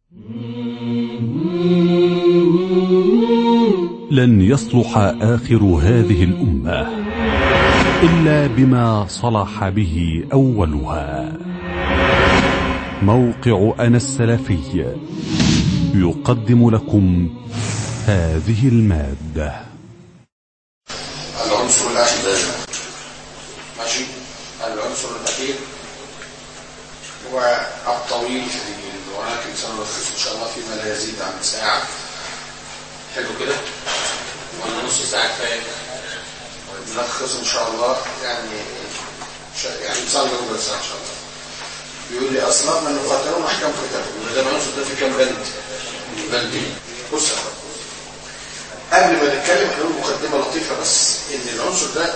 لن يصلح آخر هذه الأمة إلا بما صلح به أولها موقع أنا السلفي يقدم لكم هذه المادة العنصر الأخير ماشي العنصر الأخير هو الطويل ولكن سنلخصه إن شاء الله فيما لا يزيد عن ساعة حلو كده ولا نص ساعة كفاية نلخصه إن شاء الله يعني يعني نصلي ربع ساعة إن شاء الله بيقول لي أصناف من يقاتلون أحكام قتالهم ده العنصر ده في كام بند؟ بندين بص يا أخوان. قبل ما نتكلم هنقول مقدمة لطيفة بس إن العنصر ده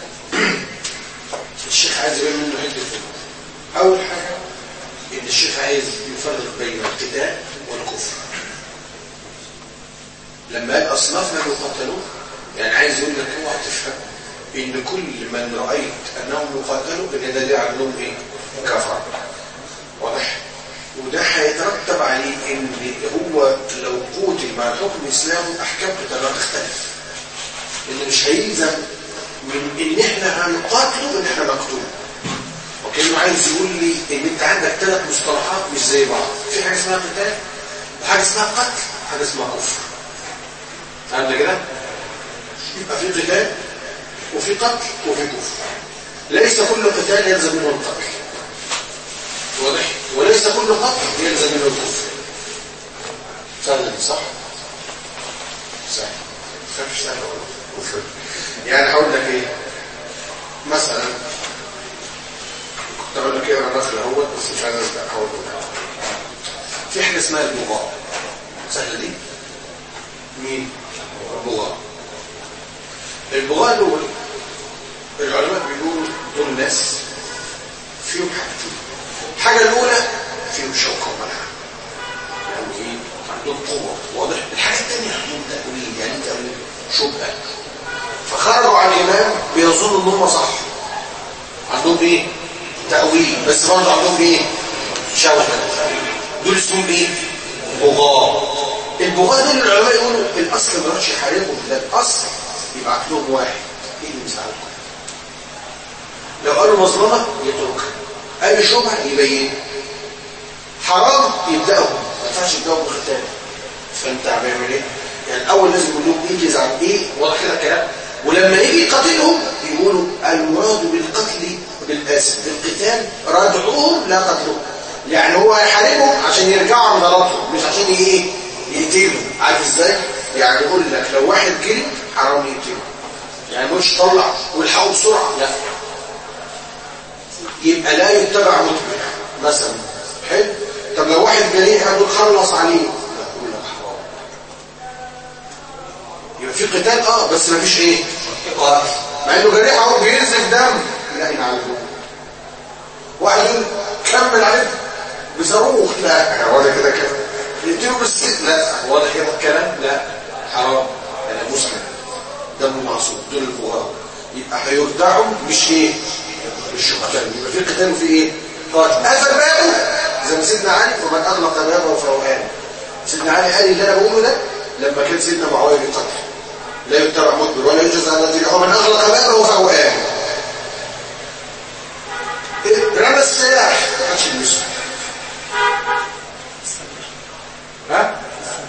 الشيخ عايز يبين منه عدة فروق أول حاجة إن الشيخ عايز يفرق بين القتال والكفر لما قال أصناف من يقاتلون يعني عايز يقول لك اوعى تفهم إن كل من رأيت أنهم يقاتلوا إن ده دي عنهم إيه؟ كفر واضح؟ وده هيترتب عليه ان هو لو قوتل مع الحكم الاسلامي احكام قتالها تختلف ان مش هيلزم من ان احنا هنقاتله ان احنا نقتله وكانه عايز يقول لي ان انت عندك ثلاث مصطلحات مش زي بعض في حاجه اسمها قتال وحاجه اسمها قتل وحاجه اسمها كفر فهمنا كده يبقى في قتال وفي قتل وفي كفر ليس كل قتال يلزم منه القتل واضح وليس كل قتل يلزم منه الكفر سهل دي صح سهل خفش سهل ولا يعني هقول لك ايه مثلا كنت اقول لك ايه انا داخل اهوت بس مش عايز ابدا احاول في حاجه اسمها البغاء سهله دي مين البغاء البغاء دول العلماء بيقولوا دول ناس فيهم حاجتين الحاجة الأولى فيهم شوكة ومنع يعني إيه؟ عندهم قوة واضح الحاجة الثانية عندهم تأويل يعني تأويل شبهة فخرجوا عن الإمام بيظنوا إن هم صح عندهم إيه؟ تأويل بس برضه عندهم إيه؟ شوكة دول اسمهم إيه؟ بغاء البغاء دول العلماء يقولوا الأصل ما يروحش يحاربهم ده الأصل يبعت لهم واحد إيه اللي مساعدكم لو قالوا مظلمة يتركها قال شبهه يبين حرام يبداوا ما ينفعش يبداوا بالختان فانت هتعمل ايه يعني اول لازم يقول لهم ايه جزع ايه واضح كده الكلام ولما يجي يقاتلهم يقولوا المراد بالقتل بالاسف بالقتال ردعوهم لا قتلهم يعني هو هيحاربهم عشان يرجعوا عن غلطهم مش عشان ايه يقتلهم عارف ازاي يعني يقول لك لو واحد جري حرام يقتله يعني مش طلع والحقه بسرعه لا يبقى لا يتبع متبع مثلا حلو طب لو واحد جريح هتقول خلص عليه لا يقول لك حرام يبقى في قتال اه بس ما فيش ايه قاتل مع انه جريح اهو بينزف دم لا ينعالجه واحد يقول كمل عليه بصاروخ لا هو ده كده كده يديله بالسيف لا هو ده كده الكلام لا حرام انا مسلم دمه معصوم دول الفقراء يبقى هيردعوا مش ايه مش قتال يبقى في قتال وفي ايه قاتل قفل بابه زي ما سيدنا علي ومن اغلق بابه فهو آمن سيدنا علي قال اللي انا بقوله ده لما كان سيدنا معاويه بيقتل لا يتبع مدبر ولا يجوز على الذي ومن اغلق بابه فهو آمن رمى السلاح ما حدش يلمسه ها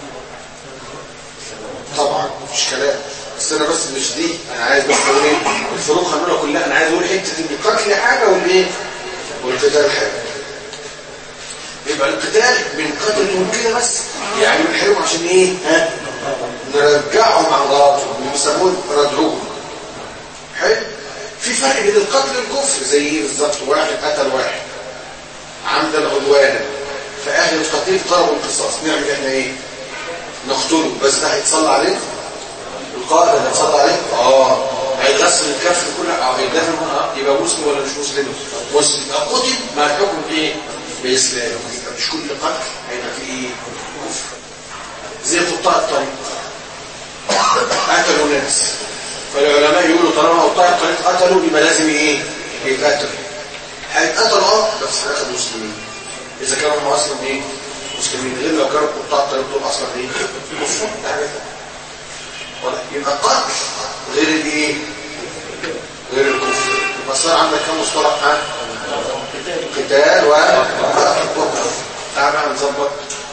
طبعا مفيش كلام بس انا بس مش دي انا عايز بس اقول ايه الفروق هنقولها كلها انا عايز اقول حته ان القتل حاجه والايه والقتال حاجه يبقى القتال بنقتلهم كده بس يعني بنحاربهم عشان ايه ها نرجعهم عن غلطهم اللي بيسموه ردعوهم حلو في فرق بين القتل والكفر زي ايه بالظبط واحد قتل واحد عمدا عدوانا فاهل القتيل طلبوا القصاص نعمل احنا ايه نقتله بس ده هيتصلى عليه القائد اللي هيتصلى عليه اه هيغسل الكف كلها اه هيدفن اه يبقى مسلم ولا مش مسلم مسلم يبقى قتل مع الحكم بايه باسلام يبقى مش كل قتل هيبقى فيه ايه كفر زي قطاع الطريق قتلوا ناس فالعلماء يقولوا طالما قطاع الطريق قتلوا يبقى لازم ايه يتقتلوا هيتقتلوا اه بس في الاخر مسلمين اذا كانوا هم اصلا ايه مسلمين غير لو كانوا قطاع الطريق دول اصلا ايه كفار ده حاجه تانية. واضح؟ يبقى قتل غير الايه غير الكفر يبقى صار عندك كم مصطلح ها قتال و وكفر تعال بقى نظبط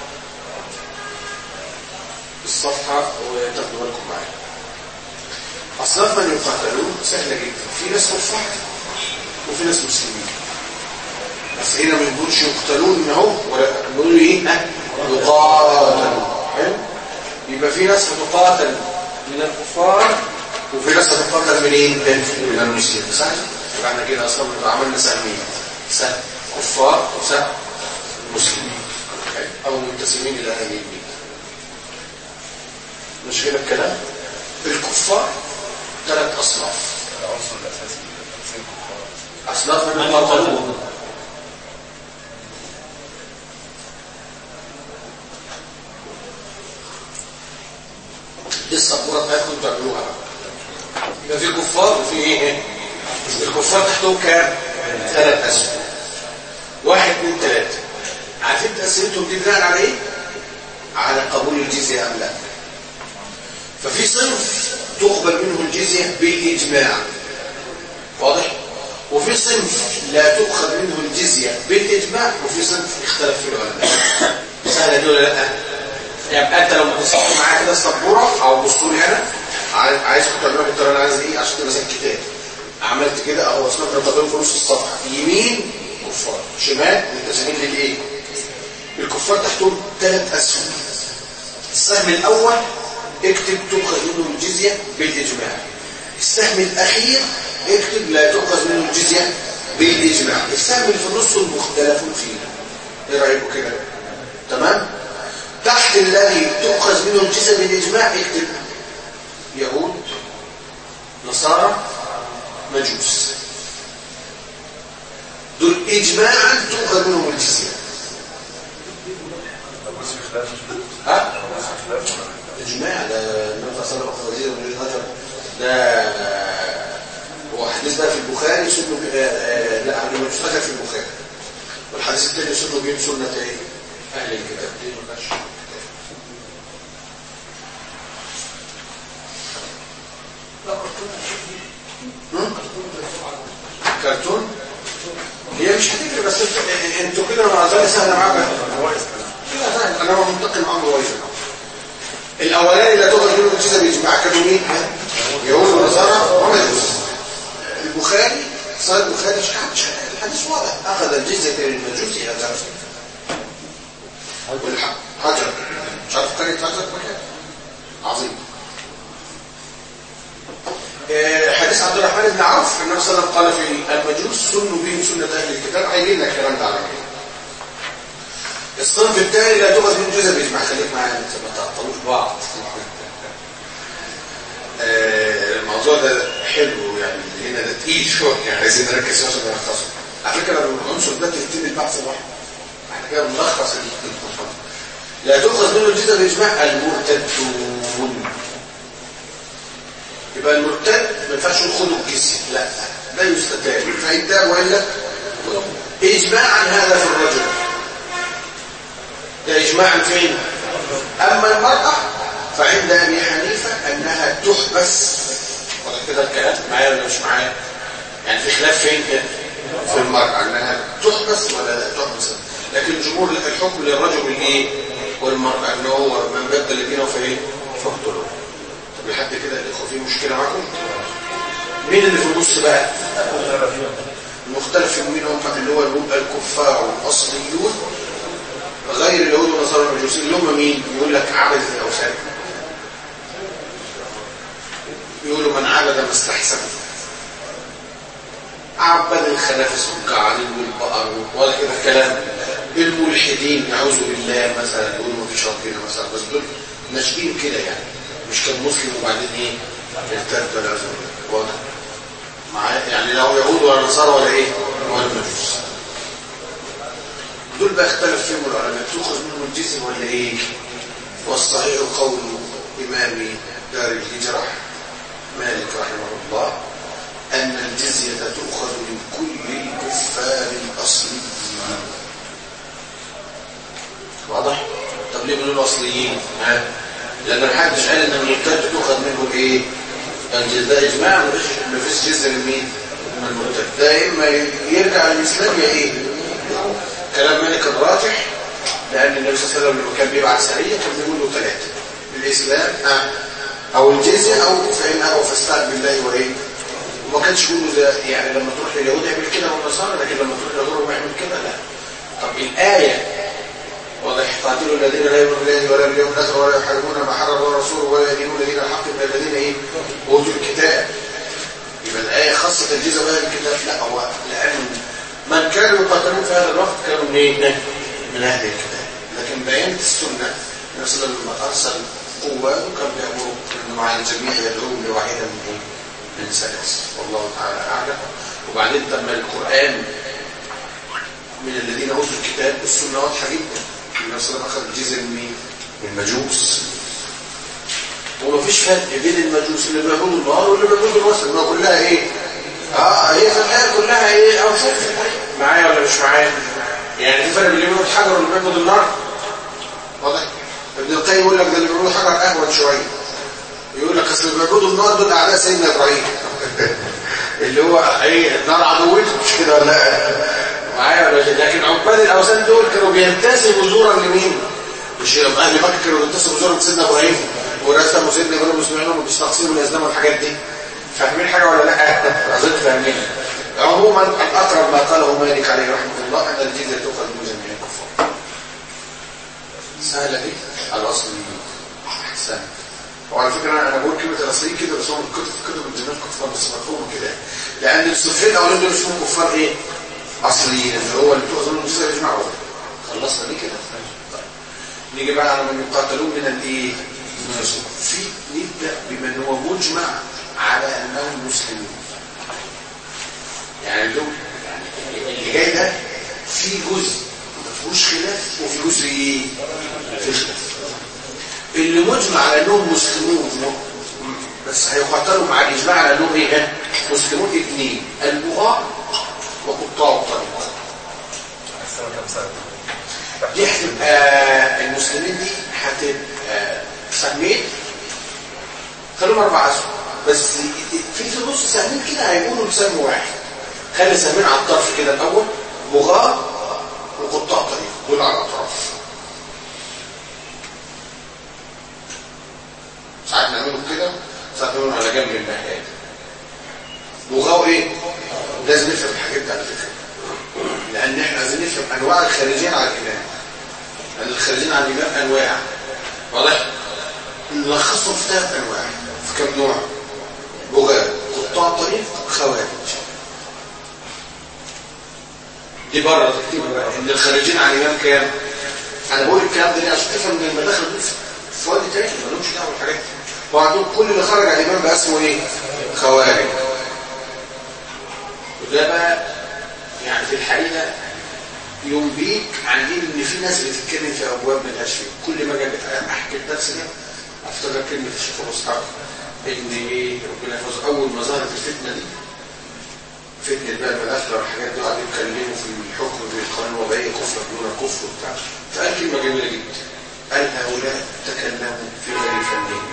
الصفحه وتاخدوا بالكم معايا اصناف من يقاتلون سهله جدا في ناس كفار وفي ناس مسلمين بس هنا ما بنقولش يقتلون اهو ولا بنقول ايه ها يقاتلون حلو يبقى في ناس هتقاتل من الكفار وفي ناس هتقاتل منين من المسلمين صح يبقى احنا كده اصلا عملنا سهمين سهم كفار وسهم مسلمين حلو؟ او منتسبين الى هذه الدين مش كده الكلام الكفار ثلاث اصناف العنصر الأساسي تقسيم الكفار اصناف من يقاتلون دي السبوره بتاعتكم تعملوها بقى يبقى في كفار وفي ايه الكفار تحتهم كام ثلاث اسهم واحد اثنين ثلاثه عارفين تقسيمتهم دي بناء على ايه على قبول الجزيه ام لا ففي صنف تقبل منه الجزيه بالاجماع واضح وفي صنف لا تؤخذ منه الجزيه بالاجماع وفي صنف اختلف فيه العلماء سهله دي ولا لا يبقى انت لو بتصحوا معايا كده السبوره او بصوا لي انا عايز عايزكم تعملوها بالطريقه اللي انا عايز ايه عشان تبقى زي الكتاب عملت كده اهو اصناف القبائل في نص الصفحه يمين كفار شمال متسمين للايه الكفار تحتهم ثلاث اسهم السهم الاول اكتب تؤخذ منه الجزيه بالاجماع السهم الاخير اكتب لا تؤخذ منه الجزيه بالاجماع السهم اللي في النص المختلف فيه ايه رايكم كده تمام تحت الذي تؤخذ منه الجزيه بالاجماع اكتب يهود نصارى مجوس دول اجماعا تؤخذ منهم الجزيه بس في خلاف ها بس في خلاف ولا اجماع ده النبي صلى الله عليه وسلم وزير بن هجر ده هو حديث بقى في البخاري سنه ب- آه، آه، لا انا مش فاكر في البخاري والحديث الثاني سنه بين سنه ايه اهل الكتاب دي ما فيهاش هم؟ كرتون هي مش هتجري بس انت- انتوا كده مع ذلك سهله معاك كويس كلام لا لا انا منتقل معاهم كويس الاولاني اللي تؤخذ منه الجزء باجماع كانوا مين يهود ونصارى ومجوس البخاري صار البخاري شحات شحات الحديث واضح اخذ الجزء للمجوس هجر والحق هجر مش عارف قريه هجر مكان عظيم آه، حديث عبد الرحمن بن عوف النبي صلى الله عليه وسلم قال في المجوس سنوا بهم سنه اهل الكتاب عايزين لك الكلام ده على كده الصنف الثاني لا تؤخذ من جزء بيجمع خليك معايا انت ما تعطلوش بعض آه، الموضوع ده حلو يعني هنا ده تقيل شويه يعني عايزين نركز شويه عشان نختصر على فكره لو العنصر ده تلتين البحث لوحده احنا كده بنلخص ال- لا تؤخذ منه الجزء باجماع المرتدون يبقى المرتد ما ينفعش خدوا الجزيه لا لا يستتاب فإن تاب والا اجماعا هذا في الرجل ده إجماعا فين أما المرأة فعند أبي حنيفة أنها تحبس ولا كده الكلام معايا ولا مش معايا يعني في خلاف فين كده في المرأة أنها تحبس ولا لا تحبس لكن جمهور الحكم للرجل الايه والمرأة أنه هو من بدل دينه فايه فاقتلوه طب لحد كده الإخوة في مشكلة معكم مين اللي في النص بقى المختلف مين هم اللي هو الكفار الأصليون غير اليهود والنصارى والمجوسين اللي هم مين يقول لك عبد الاوثان يقولوا من عبد ما استحسن عبد الخنافس والقعانين والبقر ولا كده كلام الملحدين نعوذ بالله مثلا يقولوا ما فيش ربنا مثلا بس دول ناشئين كده يعني مش كان مسلم وبعدين ايه ارتد ولا عزم واضح معايا يعني لا هو يهود ولا نصارى ولا ايه ولا مجوس دول بقى اختلف فيهم العلماء تؤخذ منهم الجزم ولا ايه والصحيح قول امام دار الهجرة مالك رحمه الله ان الجزية تؤخذ من كل الكفار الاصليين واضح طب ليه بنقول اصليين ها لان محدش قال ان المرتد تؤخذ منه الايه الجزء ده اجماع مفيش مفيش جزء من مين من المرتد ده اما يرجع للاسلام يا ايه كلام مالك الراجح لان النبي صلى الله عليه وسلم لما كان بيبعت سريه كان بيقول له ثلاثه الاسلام ها او الجزيه او فان او فاستعن بالله وايه وما كانش بيقولوا ده يعني لما تروح لليهود اعمل كده والنصارى لكن لما تروح لغيرهم اعمل كده لا طب الايه واضح قاتلوا الذين لا يؤمنون بالله ولا باليوم الاخر ولا يحاربون ما حرم الله ورسوله ولا يدينون الذين الحق من الذين ايه اوتوا الكتاب يبقى الايه خاصه الجزء من الكتاب لا هو لان من كانوا يقاتلون في هذا الوقت كانوا من ايه من اهل الكتاب لكن بينت السنه النبي صلى الله عليه وسلم ارسل قوه وكان بيامر انه على الجميع يدعوهم لواحده من ايه من ثلاث والله تعالى اعلم وبعدين تم القران من الذين اوتوا الكتاب السنه واضحه جدا النبي صلى الله عليه وسلم اخذ جزء من مين؟ من المجوس ومفيش فرق بين المجوس اللي بيعبدوا النار واللي بيعبدوا الوثن ما كلها ايه؟ اه هي في الحقيقه كلها ايه؟ اوثان في الحقيقه معايا ولا مش معايا؟ يعني في فرق بين اللي بيعبد الحجر واللي بيعبد النار واضح؟ ابن القيم يقول لك ده اللي بيعبدوا الحجر اهون شويه يقول لك اصل اللي بيعبدوا النار دول اعداء سيدنا ابراهيم اللي هو ايه النار عدوته مش كده ولا لا؟ معايا ولا لا؟ لكن عباد الاوثان دول كانوا بينتسبوا زورا لمين؟ مش اهل مكه كانوا بينتسبوا زورا لسيدنا ابراهيم ورسموا سيدنا ابراهيم واسماعيل وبيستقسموا الازلام والحاجات دي فاهمين حاجه ولا لا؟ اظن فاهمين عموما الاقرب ما قاله مالك عليه رحمه الله ان الجزيه تؤخذ من جميع الكفار سهله دي الاصل سهل وعلى فكره انا بقول كلمه الاصليين كده بس هم كتب كتب من زمان كفار بس مفهوم كده لان الصفين الاولين دول اسمهم كفار ايه؟ اصليين اللي هو اللي تؤخذ منهم الجزيه يجمعوا خلصنا دي كده طيب نيجي بقى على من يقاتلون من الايه؟ من الرسول في نبدا بمن هو مجمع على انهم مسلمون يعني دول يعني اللي جاي ده في جزء ما فيهوش خلاف وفي جزء ايه؟ في خلاف اللي مجمع على انهم مسلمون بس هيقاتلوا مع الاجماع على انهم ايه مسلمون اثنين البغاء وقطاع الطريق السنة كم سنة؟ دي هتبقى المسلمين دي هتبقى سمين خلوهم اربع اسهم بس في في نص سهمين كده هيقولوا بسهم واحد خلي سهمين على الطرف كده الاول بغاء وقطاع طريق دول على الاطراف ساعات نعملهم كده ساعات نعملهم على جنب الناحيه بغاء ايه لازم نفهم الحاجات دي على فكره لان احنا عايزين نفهم انواع الخارجين على الامام لان الخارجين على الامام انواع واضح نلخصهم في ثلاث انواع في كم نوع بغاء قطاع طريق خوارج دي بره تكتيبها بقى ان الخارجين على الامام كام انا بقول الكلام ده ليه عشان تفهم ان المداخل دي في وادي تاني ما لهمش دعوه بالحاجات دي وبعدين كل اللي خرج على الامام بقى اسمه ايه خوارج وده بقى يعني في الحقيقه ينبيك عن دين ان في ناس بتتكلم في ابواب ما لهاش فيه كل ما اجي احكي الدرس ده افتكر كلمه الشيخ ابو اسحاق ان ايه ربنا يحفظه اول ما ظهرت الفتنه دي فتنه بقى المداخله والحاجات دي قعدوا يتكلموا في الحكم بالقانون وباقي كفر دون كفر وبتاع فقال كلمه جميله جدا قال هؤلاء تكلموا في غير فنهم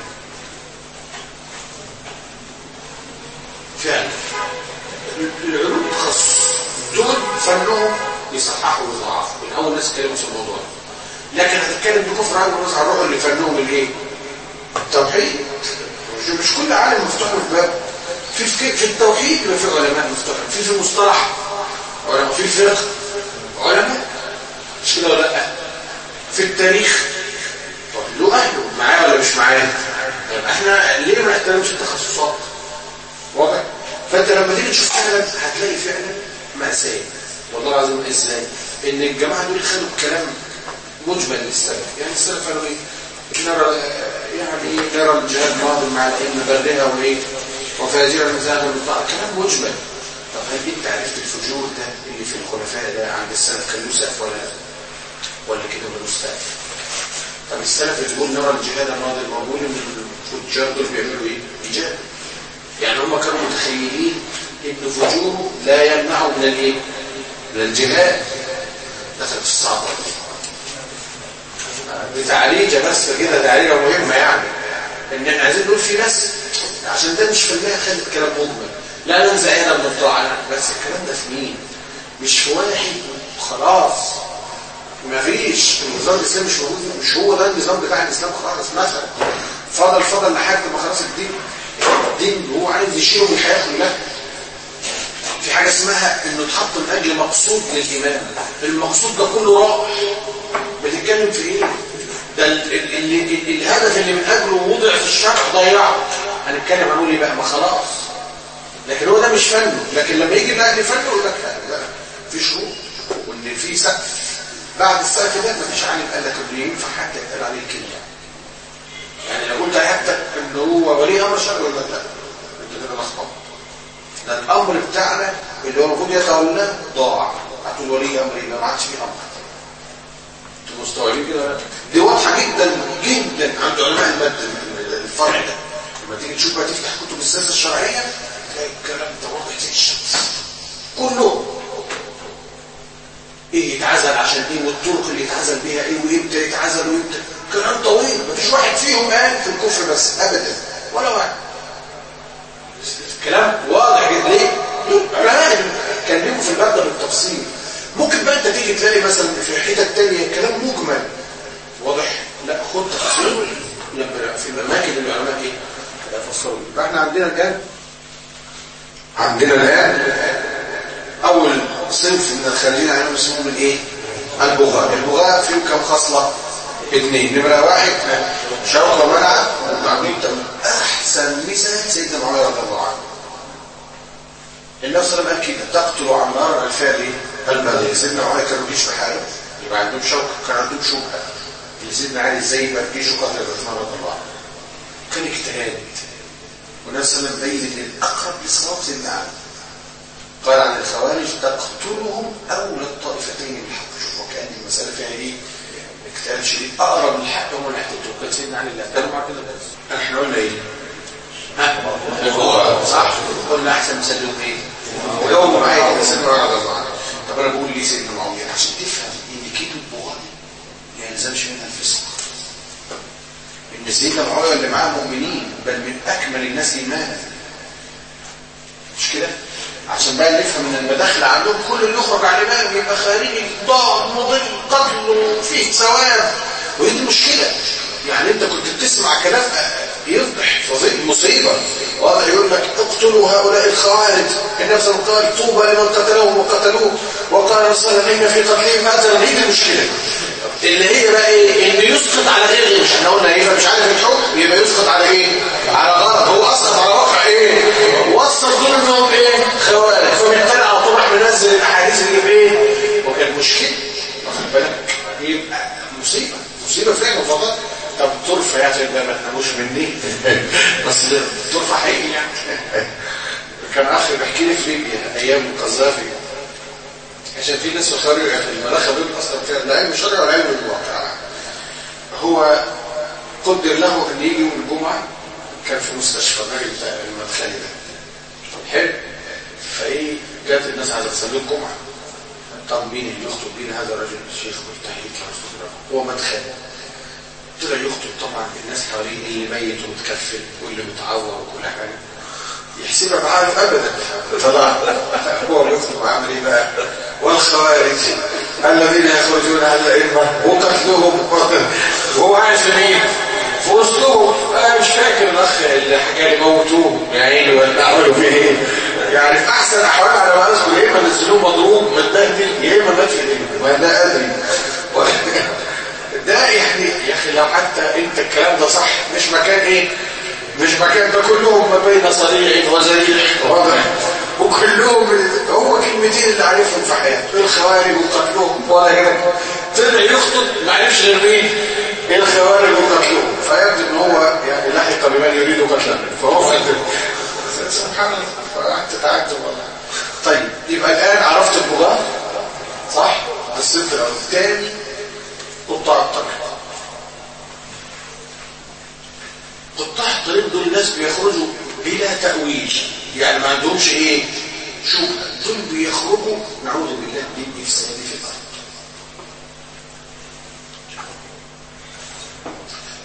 فعلا العلوم تخصص دول فنهم يصححوا ويضعفوا من اول ناس اتكلموا في الموضوع ده لكن هتتكلم بكفر اول ناس هنروحوا اللي فنهم الايه التوحيد مش, مش كل عالم مفتوح له باب في في, في التوحيد يبقى في علماء مفتوح في في المصطلح علماء في الفقه علماء مش كده ولا لا في التاريخ طب له اهله معايا ولا مش معايا طيب احنا ليه ما نحترمش التخصصات واضح فانت لما تيجي تشوف فعلا هتلاقي فعلا مأساة والله العظيم ازاي ان الجماعه دول خدوا الكلام مجمل للسلف يعني السلف قالوا ايه نرى يعني نرى الجهاد ماضي مع الائمه برها وايه وفاجرا زاد من طاعه كلام مجمل طب هل انت عرفت الفجور ده اللي في الخلفاء ده عند السلف كان له سقف ولا لا ولا كده ملوش سقف طب السلف اللي بيقول نرى الجهاد الماضي المقبول ان الفجار دول بيعملوا ايه؟ ايجاد يعني هم كانوا متخيلين ان فجوره لا يمنعه من الايه؟ من الجهاد دخل في الصعب بتعريجه بس كده تعريجه مهمه يعني ان احنا عايزين نقول في ناس عشان ده مش في المية خدت كلام مجمل لا ننزع هنا من الطاعه لا، بس الكلام ده في مين مش في واحد خلاص مفيش النظام الاسلامي مش موجود مش هو ده النظام بتاع الاسلام خالص مثلا فضل فضل لحد ما خلاص الدين الدين هو عايز يشيله من الحياه كلها في حاجه اسمها انه اتحط من اجل مقصود للايمان المقصود ده كله راح بتتكلم في ايه ده ال ال ال ال الهدف اللي من اجله وضع في الشرع ضيعه هنتكلم هنقول ايه بقى ما خلاص لكن هو ده مش فن لكن لما يجي بقى لفن يقول لك لا لا في شروط وان في سقف بعد السقف ده مفيش عالم قال لك انه ينفع حتى يتقال عليه كلمه يعني لو قلت حتى ان هو ولي امر شرعي ولا لا انت كده لخبطت ده الامر بتاعنا اللي هو المفروض يتولاه ضاع هتقول ولي امر ايه ما عادش فيه امر انتوا مستوعبين كده دي واضحه جدا جدا عند علماء الماده الفرع ده لما تيجي تشوف بقى تفتح كتب السياسه الشرعيه تلاقي الكلام ده واضح زي الشمس كله ايه يتعزل عشان ايه والطرق اللي يتعزل بيها ايه وامتى يتعزل وامتى كلام طويل مفيش واحد فيهم قال في الكفر بس ابدا ولا واحد كلام واضح جدا ليه؟ علماء اتكلموا في الباب ده بالتفصيل ممكن بقى انت تيجي تلاقي مثلا في حتت تانية كلام مجمل واضح لا خد تفصيل لما في الاماكن اللي العلماء ايه فسروا يبقى احنا عندنا الان عندنا الان اول صنف من الخارجين عليهم اسمهم الايه البغاء البغاء فيهم كم خصله اثنين نمره واحد شوكه ومنع وعاملين احسن مثال سيدنا معاويه رضي الله عنه النبي صلى الله عليه وسلم قال كده تقتل عمار الفعل البغي سيدنا معاويه كانوا جيش بحاله يبقى عندهم شوكه كان عندهم شبهه اللي سيدنا علي ازاي يبقى في جيشه قتل عثمان رضي الله عنه كان اجتهاد والنبي صلى الله عليه وسلم بين ان الاقرب للصواب سيدنا علي قال عن الخوارج تقتلهم اولى الطائفتين بالحق شوف وكان المساله فيها ايه اجتهاد شديد اقرب للحق هم اللي هيقتلوا كان سيدنا علي اللي قتلوا مع كده بس احنا قلنا ايه ها هو صح قلنا احسن مثال لهم ايه ويوم معايا كده سيدنا معاويه رضي الله عنه طب انا بقول ليه سيدنا معاويه عشان تفهم ان كلمه بغاء ما يلزمش منها الفسق ان سيدنا معاويه اللي معاه مؤمنين بل من اكمل الناس ايمانا مش كده عشان بقى نفهم ان المداخل عندهم كل اللي يخرج على الامام يبقى خارجي ضاع مضل قتل وفيه ثواب وهي دي مشكله يعني انت كنت بتسمع كلام يفضح فظيع مصيبه واضح يقول لك اقتلوا هؤلاء الخوارج النبي صلى الله عليه وسلم قال طوبى لمن قتلوهم وقتلوه وقال صلى الله عليه وسلم ان في قتلهم مثلا هي دي المشكله اللي هي بقى ايه اللي يسقط على غيره مش احنا قلنا ايه مش عارف الحكم يبقى يسقط على ايه على غلط هو اسقط على واقع ايه وصل دول انهم ايه خوارج فبالتالي على طول راح منزل الاحاديث اللي بايه وكانت مشكله واخد بالك يبقى مصيبه مصيبه فعلا فضل طب طرفه يا عشان ده ما تناموش مني بس طرفه حقيقي يعني كان اخ بيحكي لي في ليبيا ايام القذافي عشان في ناس في يعني في المناخ دول اصلا كان لا علم شرعي ولا علم الواقع هو قدر له ان يجي يوم الجمعه كان في مستشفى الراجل بتاع المدخلي ده حلو فايه جت الناس عايزه تصلي الجمعه طب مين اللي يخطب بينا هذا الرجل الشيخ مرتاح يطلع هو مدخلي طلع يخطب طبعا الناس حواليه اللي ميت ومتكفل واللي متعور وكل حاجه يحسبها معاه ابدا طلع هو بيخطب وعامل ايه بقى والخوارج الذين يخرجون على الائمه وقتلهم وهو قاعد في مين في وسطهم انا مش فاكر الاخ اللي حكى لي موتوه يا عيني ولا عملوا فيه ايه يعني في احسن الاحوال على ما اذكر يا اما نزلوه مضروب متبهدل يا اما مات في ايديه ولا ادري ده يعني يا اخي لو حتى انت الكلام ده صح مش مكان ايه مش مكان ده كلهم ما بين صريع وزريع واضح وكلهم هو كلمتين اللي عارفهم في حياته الخوارج وقتلهم ولا كده طلع يخطب ما عرفش غير مين الخوارج وقتلهم فيبدو ان هو يعني لحق بمن يريد قتله فهو قتل سبحان الله فقعدت تعجب والله طيب يبقى الان عرفت البغاة صح الصفر الثاني قطاع الطريق قطاع الطريق دول الناس بيخرجوا بلا تأويل يعني ما عندهمش ايه شبهة دول بيخرجوا نعوذ بالله من افساد في الارض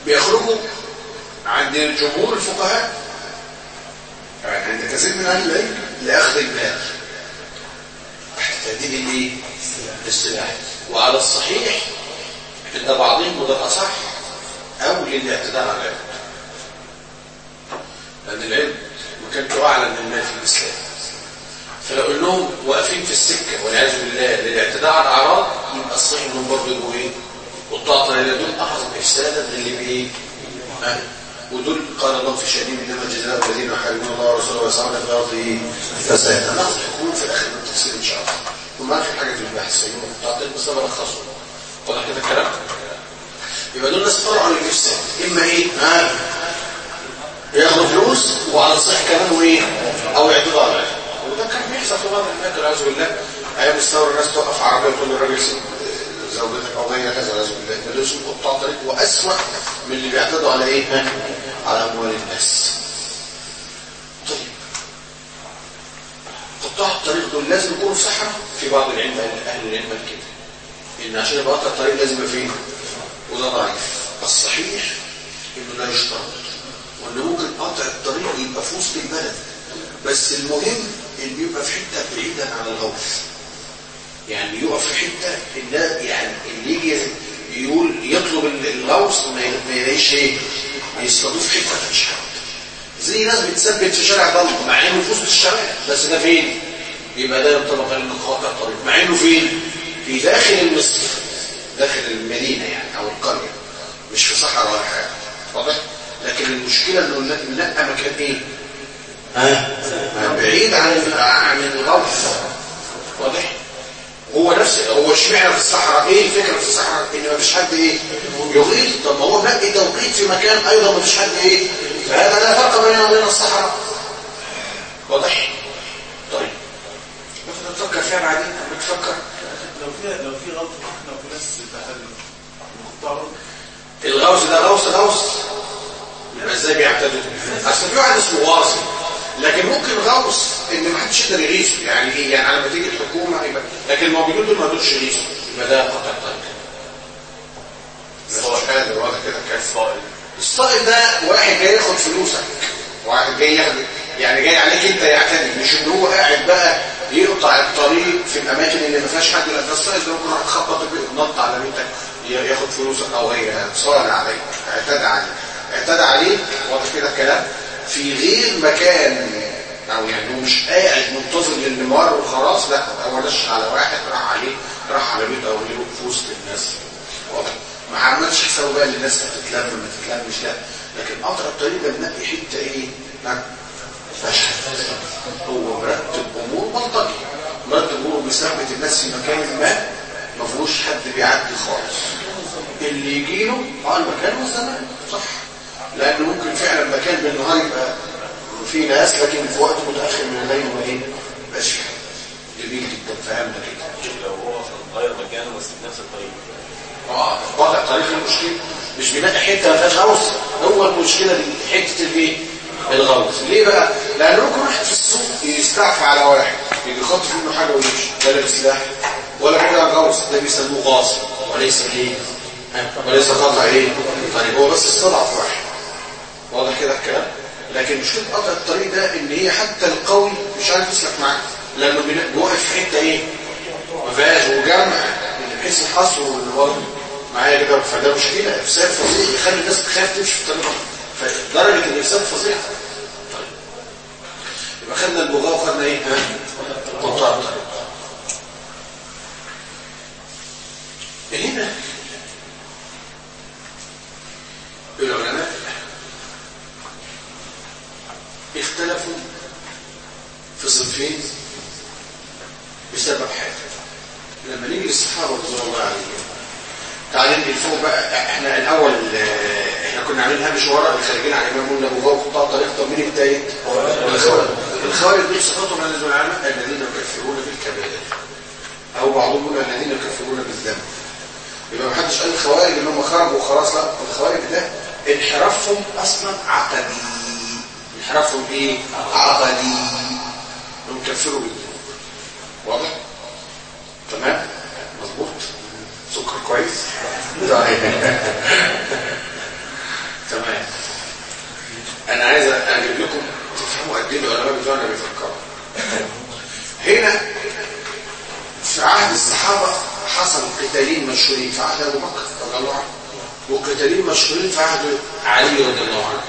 بيخرجوا عند جمهور الفقهاء يعني عند كثير من اهل العلم لاخذ المال تحت تهديد الايه؟ السلاح وعلى الصحيح عند بعضهم وده الاصح او للاعتداء على العلم لان العلم مكانته اعلى من المال في الاسلام فلو انهم واقفين في السكه والعياذ بالله للاعتداء على الاعراض يبقى الصحيح انهم برضه يبقوا ايه؟ والطاعه دول اعظم افسادا من اللي بايه؟ آه. ودول قال الله في شأنهم انما جزاء الذين يحاربون الله ورسوله ويسعون في الارض ايه؟ فسادا هناخد حكم في الاخر بالتفصيل ان شاء الله وما في حاجه في البحث سيئون تعطيت بس انا بلخصه واضح كده الكلام؟ يبقى دول ناس طلعوا للافساد اما ايه؟ ها؟ ياخدوا فلوس وعلى الصحيح كمان وايه؟ او يعتدوا على العلم وده كان بيحصل في بعض الاماكن والعياذ بالله ايام الثوره الناس توقف عربيه وتقول للراجل سيب زوجتك او غير كذا والعياذ بالله ده اسمه قطاع طريق واسوأ من اللي بيعتدوا على ايه؟ ها؟ على اموال الناس. طيب قطاع الطريق دول لازم يكونوا في صحراء في بعض العلم اهل العلم قال كده ان عشان يبقى قطع الطريق لازم يبقى فين؟ وده ضعيف الصحيح انه لا يشترط وان ممكن قطع الطريق يبقى في وسط البلد بس المهم انه يبقى في حته بعيده عن الغوث يعني يقف في حته اللي يعني اللي يجي يقول يطلب الغوث ما يلاقيش ايه يصطادوه في حته ما فيش حد زي ناس بتثبت في شارع ضلمه مع انه في وسط الشارع بس ده فين يبقى ده ينطبق على قاطع الطريق مع انه فين في داخل المصر داخل المدينه يعني او القريه مش في صحراء ولا حاجه واضح لكن المشكله انه نقى مكان ايه ها بعيد عن عن الغوث واضح هو نفس هو اشمعنى في الصحراء ايه الفكره في الصحراء ان ما فيش حد ايه يغيث طب ما هو نقي توقيت في مكان ايضا ما فيش حد ايه فهذا لا فرق بيننا وبين الصحراء واضح طيب مثلا تفكر فيها بعدين بتفكر لو في لو في غلط لو في ناس تحدد مختاروا الغوث ده غوث غوث يبقى ازاي بيعتدوا اصل في واحد اسمه واصل لكن ممكن غوص ان ما حدش يقدر يغيثه يعني ايه يعني لما تيجي الحكومه يبقى لكن الموجودين دول ما يقدروش يغيثوا يبقى ده قطع طريق مش قادر واضح كده كيف صائل الصائل ده واحد جاي ياخد فلوسك واحد جاي ياخد يعني جاي عليك انت يعتدي مش ان هو قاعد بقى يقطع الطريق في الاماكن اللي ما فيهاش حد لا ده الصائل ده ممكن يروح يخبط نط على بيتك ياخد فلوسك او هي صائل عليك اعتدى عليك اعتدى عليك واضح كده الكلام في غير مكان او يعني هو مش قاعد منتظر للممر وخلاص لا هو نش على واحد راح عليه راح على بيته او غيره في وسط الناس واضح ما عملش حسابه بقى ان الناس هتتلم ما تتلمش لا لكن قطع الطريق ده بنقي حته ايه؟ ها؟ فشل هو مرتب امور بلطجي مرتب امور بيثبت الناس في مكان ما ما فيهوش حد بيعدي خالص اللي يجي له اه المكان والزمان صح لان ممكن فعلا مكان بالنهار يبقى في ناس لكن في وقت متاخر من الليل ما ايه ما يبقاش في حد جميل جدا فهمنا كده لو هو غير مكانه بس بنفس الطريق اه وضع طريق المشكله مش بنلاقي حته ما فيهاش غوص هو المشكله دي حته الايه الغوص ليه بقى لان ممكن واحد في السوق يستعفى على واحد يجي يخط منه حاجه ويمشي ده لابس سلاح ولا كده غوص ده بيسموه غاصب وليس ايه ها؟ وليس قطع ايه طيب هو بس استضعف واحد واضح كده الكلام لكن مشكله قطع الطريق ده ان هي حتى القوي مش عارف يسلك معاك لانه بن- بيوقف في حته ايه ما فيهاش وجمع بحيث الحصر واللي برضه معايا كده فده مشكله افساد فظيع يخلي الناس تخاف تمشي في الطريق فدرجه الافساد فظيعه طيب يبقى خدنا البغاء وخدنا ايه ها قطاع الطريق هنا العلماء اختلفوا في صنفين بسبب حاجه لما نيجي للصحابه رضي الله عليهم تعالى ننقل فوق بقى احنا الاول آه، احنا كنا عاملين هامش ورا خارجين على الامام قلنا ابو بكر قطاع طريق طب مين التالت؟ الخوارج الخوارج دول صفاتهم عند العلماء الذين يكفرون بالكبائر او بعضهم يقول الذين يكفرون بالذنب يبقى ما حدش قال الخوارج ان هم خرجوا وخلاص لا الخوارج ده انحرافهم اصلا عقدي انحرافهم ايه؟ عقدي هم كفروا بالذنوب واضح؟ تمام؟ مظبوط؟ سكر كويس؟ طيب مشهورين في عهد ابو بكر رضي الله عنه وقتالين مشهورين في عهد علي رضي الله عنه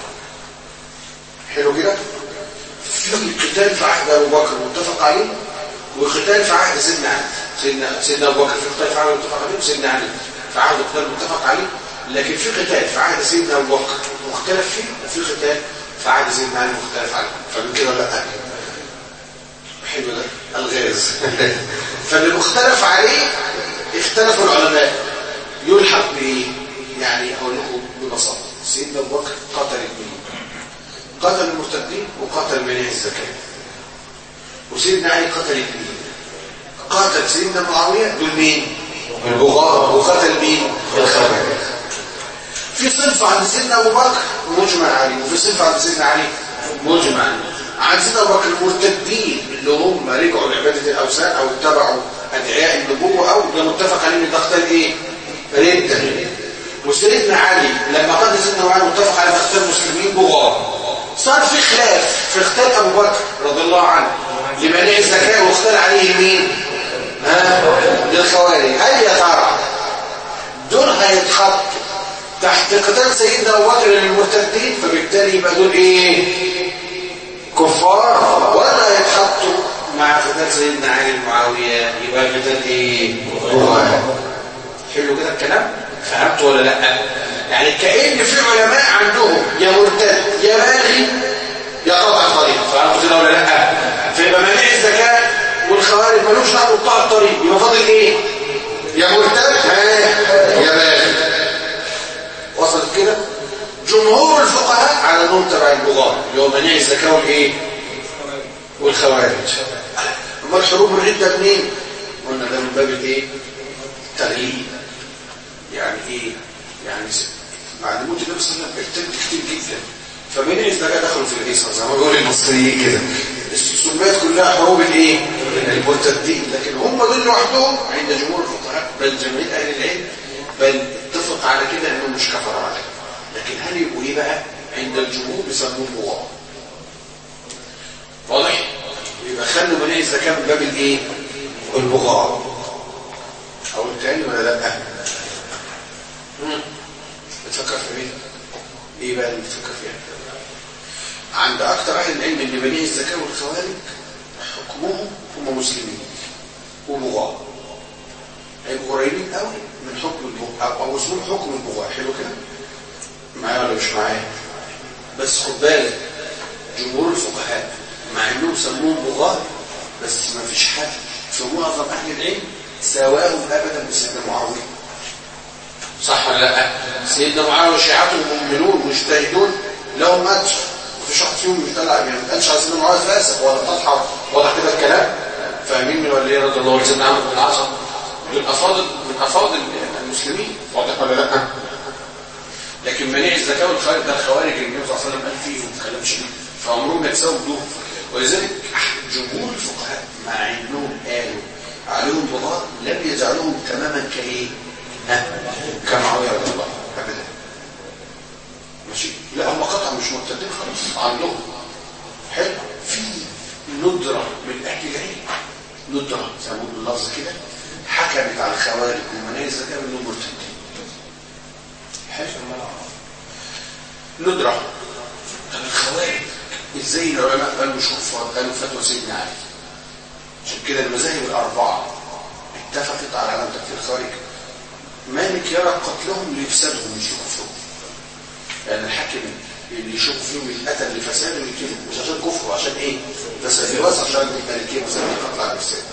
حلو كده في قتال في عهد ابو بكر متفق عليه وقتال في عهد سيدنا علي سيدنا سيدنا ابو بكر في قتال في عهد متفق عليه وسيدنا علي في عهد قتال متفق عليه لكن في قتال في عهد سيدنا ابو بكر مختلف فيه وفي قتال في عهد سيدنا علي مختلف عليه فمن كده ولا لا حلو ده الغاز فاللي مختلف عليه اختلف العلماء يلحق بايه يعني اقول لكم ببساطه سيدنا ابو بكر قتل اثنين قتل المرتدين وقتل منع الزكاه وسيدنا علي قتل اثنين قاتل سيدنا معاويه دول مين البغاة وقتل مين الخوارج في صنف عند سيدنا ابو بكر مجمع عليه وفي صنف عند سيدنا علي مجمع عند سيدنا ابو بكر المرتدين اللي هم رجعوا لعباده الاوثان او اتبعوا ادعياء النبوه او ده متفق عليه ان ده اختار ايه رده وسيدنا علي لما قتل سيدنا علي متفق على اختار المسلمين بغاة صار في خلاف في اختار ابو بكر رضي الله عنه لمنع الزكاه واختار عليه مين ها للخوارج هل يا ترى دول هيتحطوا تحت قتال سيدنا ابو بكر للمرتدين فبالتالي يبقى دول ايه كفار ولا يتحطوا مع قتال سيدنا علي المعاويه يبقى قتال ايه كفار حلو كده الكلام فهمت ولا لا يعني كأن في علماء عندهم يا مرتد يا باغي يا قطع الطريق فهمت كده ولا لا فيبقى منع الزكاه والخوارج ملوش دعوه بقطاع الطريق يبقى فاضل ايه يا مرتد ها يا باغي وصلت كده جمهور الفقهاء على انهم تبع البغاة اللي هو منع الزكاه والايه والخوارج اما الحروب الرده منين قلنا ده من باب الايه تغليب يعني ايه يعني بعد موت النبي صلى الله عليه وسلم ارتد كتير جدا فمنع الزكاه دخلوا في الهيصه زي ما بيقول المصريين كده السلبيات كلها حروب الايه المرتدين لكن هم دول لوحدهم عند جمهور الفقهاء بل جميع اهل العلم بل اتفق على كده انهم مش كفروا عليه لكن هل يبقوا ايه بقى عند الجمهور بيسموه بغاء واضح يبقى خلوا منع الزكاه من باب الايه البغاء او التاني ولا لا مم. بتفكر في ايه ايه بقى اللي بتفكر فيها عند اكتر اهل العلم ان بني الزكاه والخوارج حكمهم هم مسلمين وبغاء هيبقوا قريبين قوي من حكم البغاء او اسمه حكم البغاء حلو كده معايا ولا مش معايا بس خد بالك جمهور الفقهاء مع انهم سموهم بغاء بس ما فيش حد في معظم اهل العلم سواهم ابدا بسيدنا معاويه صح ولا لا سيدنا معاويه وشيعته مؤمنون مجتهدون لهم اجر مفيش واحد فيهم مش طلع يعني ما قالش على سيدنا معاويه فاسق ولا تطحر واضح كده الكلام فاهمين من ولا رضي الله عنه سيدنا عمرو بن العاص دول افاضل من افاضل المسلمين واضح ولا لا لكن منيع الزكاه والخارج ده الخوارج اللي النبي صلى الله عليه وسلم قال فيهم ما تكلمش فيه فعمرهم ما يتساووا بدون ولذلك جمهور الفقهاء مع انهم قالوا عليهم بغاء لم يجعلوهم تماما كايه ها كمعاويه رضي الله عنه ابدا ماشي لا هم قطعا مش مرتدين خلاص عندهم حلو في ندره من اهل العلم ندره زي ما بيقولوا اللفظ كده حكمت على الخوارج ومناهج الزكاه انهم مرتدين حلو ندره طب الخوارج ازاي العلماء قالوا مش كفار قالوا فتوى سيدنا علي عشان كده المذاهب الاربعه اتفقت على عدم تكفير الخوارج مالك يرى قتلهم لافسادهم مش لكفرهم يعني الحاكم اللي يشوف فيهم يتقتل لفساد ويقتلهم مش عشان كفر عشان ايه فساد بس عشان الملكيه مثلا قتل على الافساد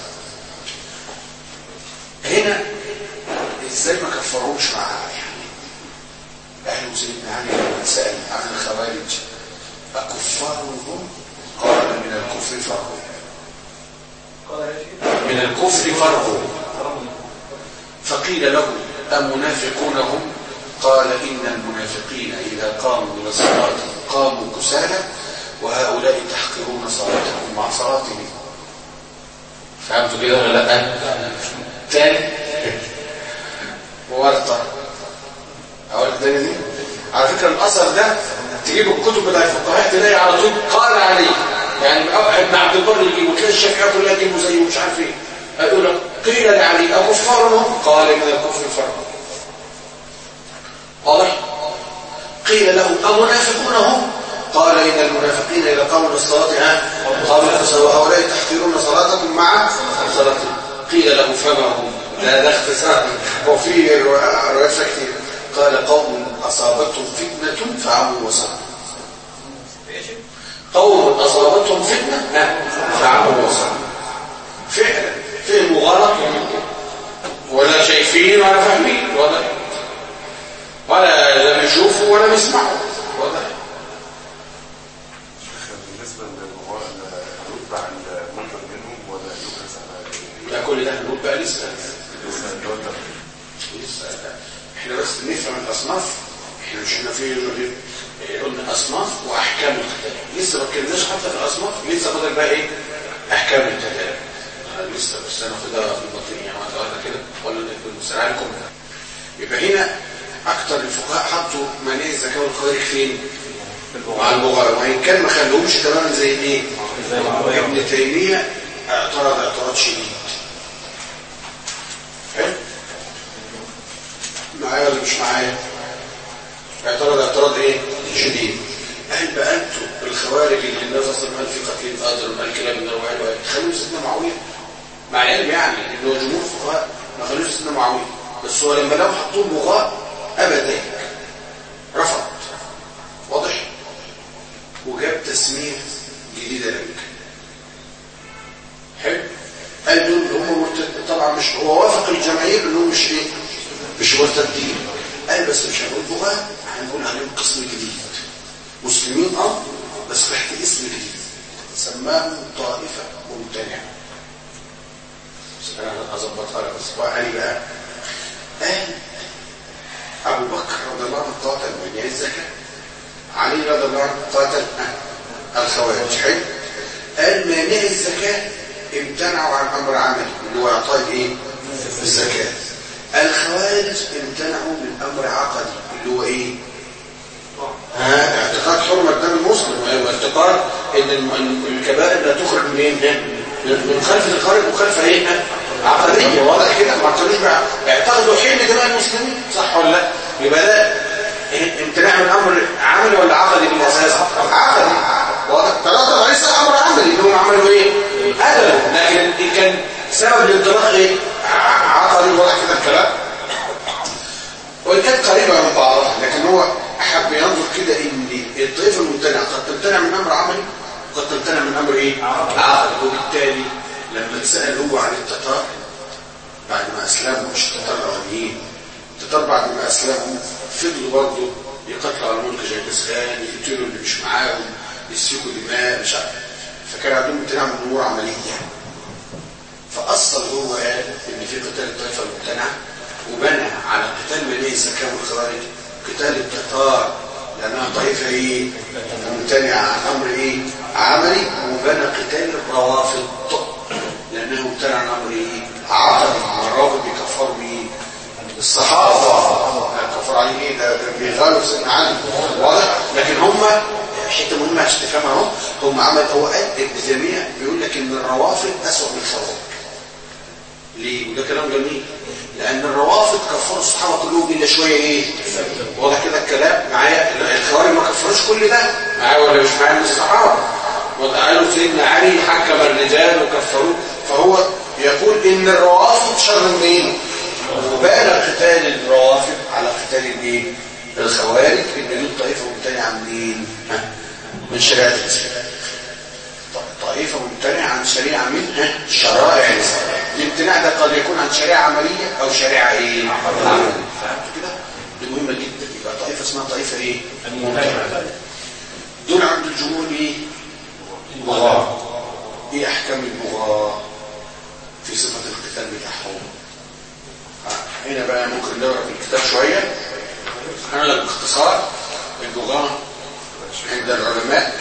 هنا ازاي ما كفروش مع يعني اهل سيدنا علي لما سال عن الخوارج اكفار هم قال من الكفر فرقوا من الكفر فرقوا فقيل له أمنافقون هم قال إن المنافقين إذا قاموا إلى الصلاة قاموا كسالى وهؤلاء تحقرون صلاتهم مع صلاتهم فهمتوا كده ولا لا تاني ورطة أقول تاني دي على فكرة الأثر ده تجيب الكتب بتاع الفقهاء تلاقي على طول قال عليه يعني ابن عبد البر يجيبه تلاقي الشافعية كلها يجيبوا زيه مش عارف ايه هيقول لك قيل لعلي أكفار هم قال من الكفر فرق واضح قيل له أمنافقون هم قال إن المنافقين إذا قاموا للصلاة ها قاموا للصلاة وهؤلاء تحقرون صلاتكم مع صلاتهم قيل له فما هم لا ده اختصار وفي روايات كتير قال قوم أصابتهم فتنة فعموا وصلوا قوم أصابتهم فتنة ها، فعموا وصلوا فعلا فهموا غلط ولا شايفين ولا فاهمين ولا ولا لم يشوفوا ولا يسمعوا واضح بالنسبة للموضوع الرتبة عند المنكر منهم ولا يدرس على لا كل ده هنقول بقى لسه لسه الجودة لسه احنا بس نفهم الاصناف احنا مش احنا في قلنا اصناف واحكام القتال لسه ما اتكلمناش حتى في الاصناف لسه فاضل بقى ايه احكام القتال أنا لسه بس انا خدها في البطيئه يعني واحده كده ولا نسرع لكم يبقى هنا اكتر الفقهاء حطوا مانع الزكاه والخوارج فين مع البغاء وان كان ما خلوهمش تماما زي ايه ابن تيميه اعترض اعتراض شديد حلو معايا ولا مش معايا اعترض اعتراض ايه شديد قال بقى انتوا الخوارج اللي الناس اصلا قال في قتل قادر قال كلام من الواحد واحد خلوا سيدنا معاويه مع العلم يعني ان هو جمهور فقهاء ما خلوش سيدنا معاويه بس هو لما لو حطوه بغاء ابدا رفض واضح وجاب تسميه جديده لك حلو قال دول اللي هم مرتد طبعا مش هو وافق الجماهير انهم مش ايه مش مرتدين قال بس مش هنقول بغاء هنقول عليهم قسم جديد مسلمين اه بس تحت اسم جديد سماهم طائفه ممتنعه بس انا هظبطها لك بس بقى علي بقى قال ابو بكر رضي الله عنه قاتل من الزكاه علي رضي الله عنه قاتل آه، الخوارج حلو قال مانع الزكاه امتنعوا عن امر عملي اللي هو اعطاء ايه الزكاه الخوارج امتنعوا من امر عقدي اللي هو ايه ها اعتقاد حرمه دم المسلم واعتقاد ان الم- إن الكبائر لا تخرج منين من من خلف الخارج وخلف ايه عقديه واضح كده ما اعتقدوش بقى اعتقدوا حل دماء المسلمين صح ولا لا يبقى ده امتناع من امر عملي ولا عقدي بالاساس عقدي واضح ثلاثه ليس امر عملي اللي هم عملوا ايه ابدا لكن كان سبب الانطلاق ايه ع- عقدي واضح كده الكلام وإن كانت قريبة من بعضها لكن هو أحب ينظر كده إن الطائفة الممتنعة قد تمتنع من أمر عملي وقد تمتنع من أمر إيه؟ عقلي وبالتالي لما اتسأل هو عن التتار بعد ما أسلموا مش التتار الأولانيين التتار بعد ما أسلموا فضلوا برضه يقتلوا على ملك جنكيز خان يقتلوا اللي مش معاهم يسفكوا دماء مش عارف فكان عندهم امتناع من أمور عملية فأصل هو قال إن في قتال الطائفة الممتنعة وبنى على قتال مني الزكاة والخوارج قتال التتار لأنها طائفة إيه؟ ممتنعة عن أمر إيه؟ عملي وبنى قتال الروافض لأنه ممتنع عن أمر إيه؟ عقدي والروافض بيكفروا بإيه؟ الصحابة كفر عليه إيه؟ ده ده بيغالوا سيدنا علي واضح؟ لكن هم حته مهمه عشان تفهمها اهو هم عمل هو قال ابن تيميه بيقول لك ان الروافض اسوء من الخوارج ليه؟ وده كلام جميل لأن الروافض كفروا الصحابة كلهم إلا شوية إيه؟ واضح كده الكلام معايا الخوارج ما كفروش كل ده معايا ولا مش معايا من الصحابة وقالوا سيدنا علي حكم الرجال وكفروه فهو يقول إن الروافض شر من إيه؟ وبان قتال الروافض على قتال الإيه؟ الخوارج إن دي طائفة ممتنعة منين؟ ها؟ من شريعة الإسلام طائفة ممتنعة عن شريعة من شرائع الإسلام الامتناع ده قد يكون عن شريعة عملية أو شريعة إيه؟ عملية فهمت كده؟ دي مهمة جدا يبقى طائفة اسمها طائفة إيه؟ ممتنعة دول عند الجمهور إيه؟ بغاة إيه أحكام البغاة في صفة القتال بتاعهم؟ آه، هنا بقى ممكن نقرا في الكتاب شوية أنا لك باختصار البغاة عند العلماء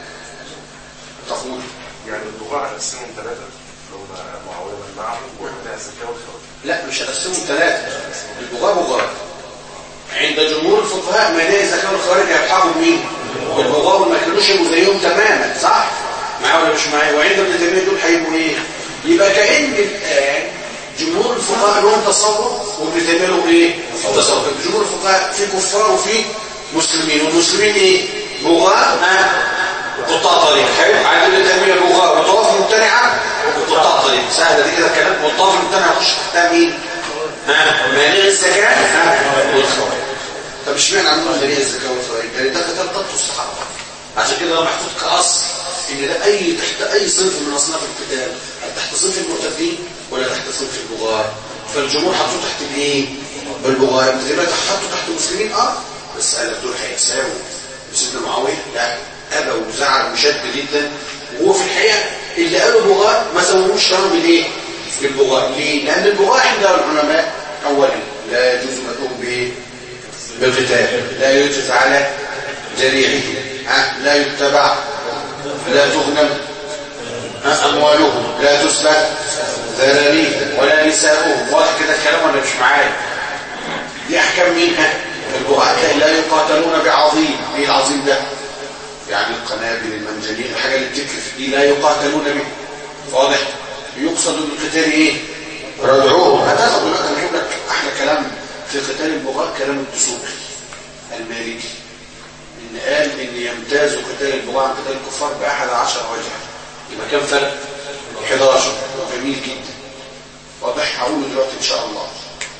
تقول يعني البغاء هنقسمهم ثلاثة اللي هم معاوية من معه ومنع الزكاة والخوارج لا مش هقسمهم ثلاثة البغاء بغاء عند جمهور الفقهاء مناهي الزكاة والخوارج هيلحقوا مين؟ البغاء ما كانوش يبقوا زيهم تماما صح؟ معايا ولا مش معايا؟ وعند ابن تيمية دول هيبقوا ايه؟ يبقى كأن الآن جمهور الفقهاء لهم تصور وابن تيميه له ايه تصور جمهور الفقهاء في كفار وفي مسلمين والمسلمين ايه بغاء ها قطاع طريق حلو عاد ابن تيميه بغاء وطواف ممتنعه وقطاع طريق سهله دي كده الكلام والطواف الممتنع يخش تحتها مين ها مانع الزكاه ها والخوارج طب اشمعنى عندهم مانع الزكاه والخوارج لان ده قتال قتل الصحابه عشان كده ده محطوط كاصل ان ده اي تحت اي صنف من اصناف القتال هل تحت صنف المرتدين ولا تحت صنف البغاة فالجمهور حطوه تحت الايه بالبغاة ابن تيميه حطوه تحت المسلمين اه بس قال لك دول هيتساووا سيدنا معاويه لا ابى وزعل وشد جدا وهو في الحقيقه اللي قالوا بغاة ما سووش كانوا بالايه بالبغاة ليه لان البغاة عند العلماء اولا لا يجوز مدعوهم بايه بالقتال لا يجوز على جريحه ها لا يتبع لا تغنم ها أموالهم لا تسلك ذراريهم ولا نساؤهم واضح كده الكلام ولا مش معايا دي أحكام مين ها البغاة لا يقاتلون بعظيم ايه العظيم ده يعني القنابل المنجنيق الحاجة اللي بتكلف دي لا يقاتلون به واضح يقصد بالقتال ايه ردعوهم هتاخد دلوقتي انا اجيب لك احلى كلام في قتال البغاة كلام الدسوقي المالكي ان قال ان يمتاز قتال البغاة عن قتال الكفار باحد عشر وجها يبقى كام فرق 11 جميل جدا واضح هقوله دلوقتي ان شاء الله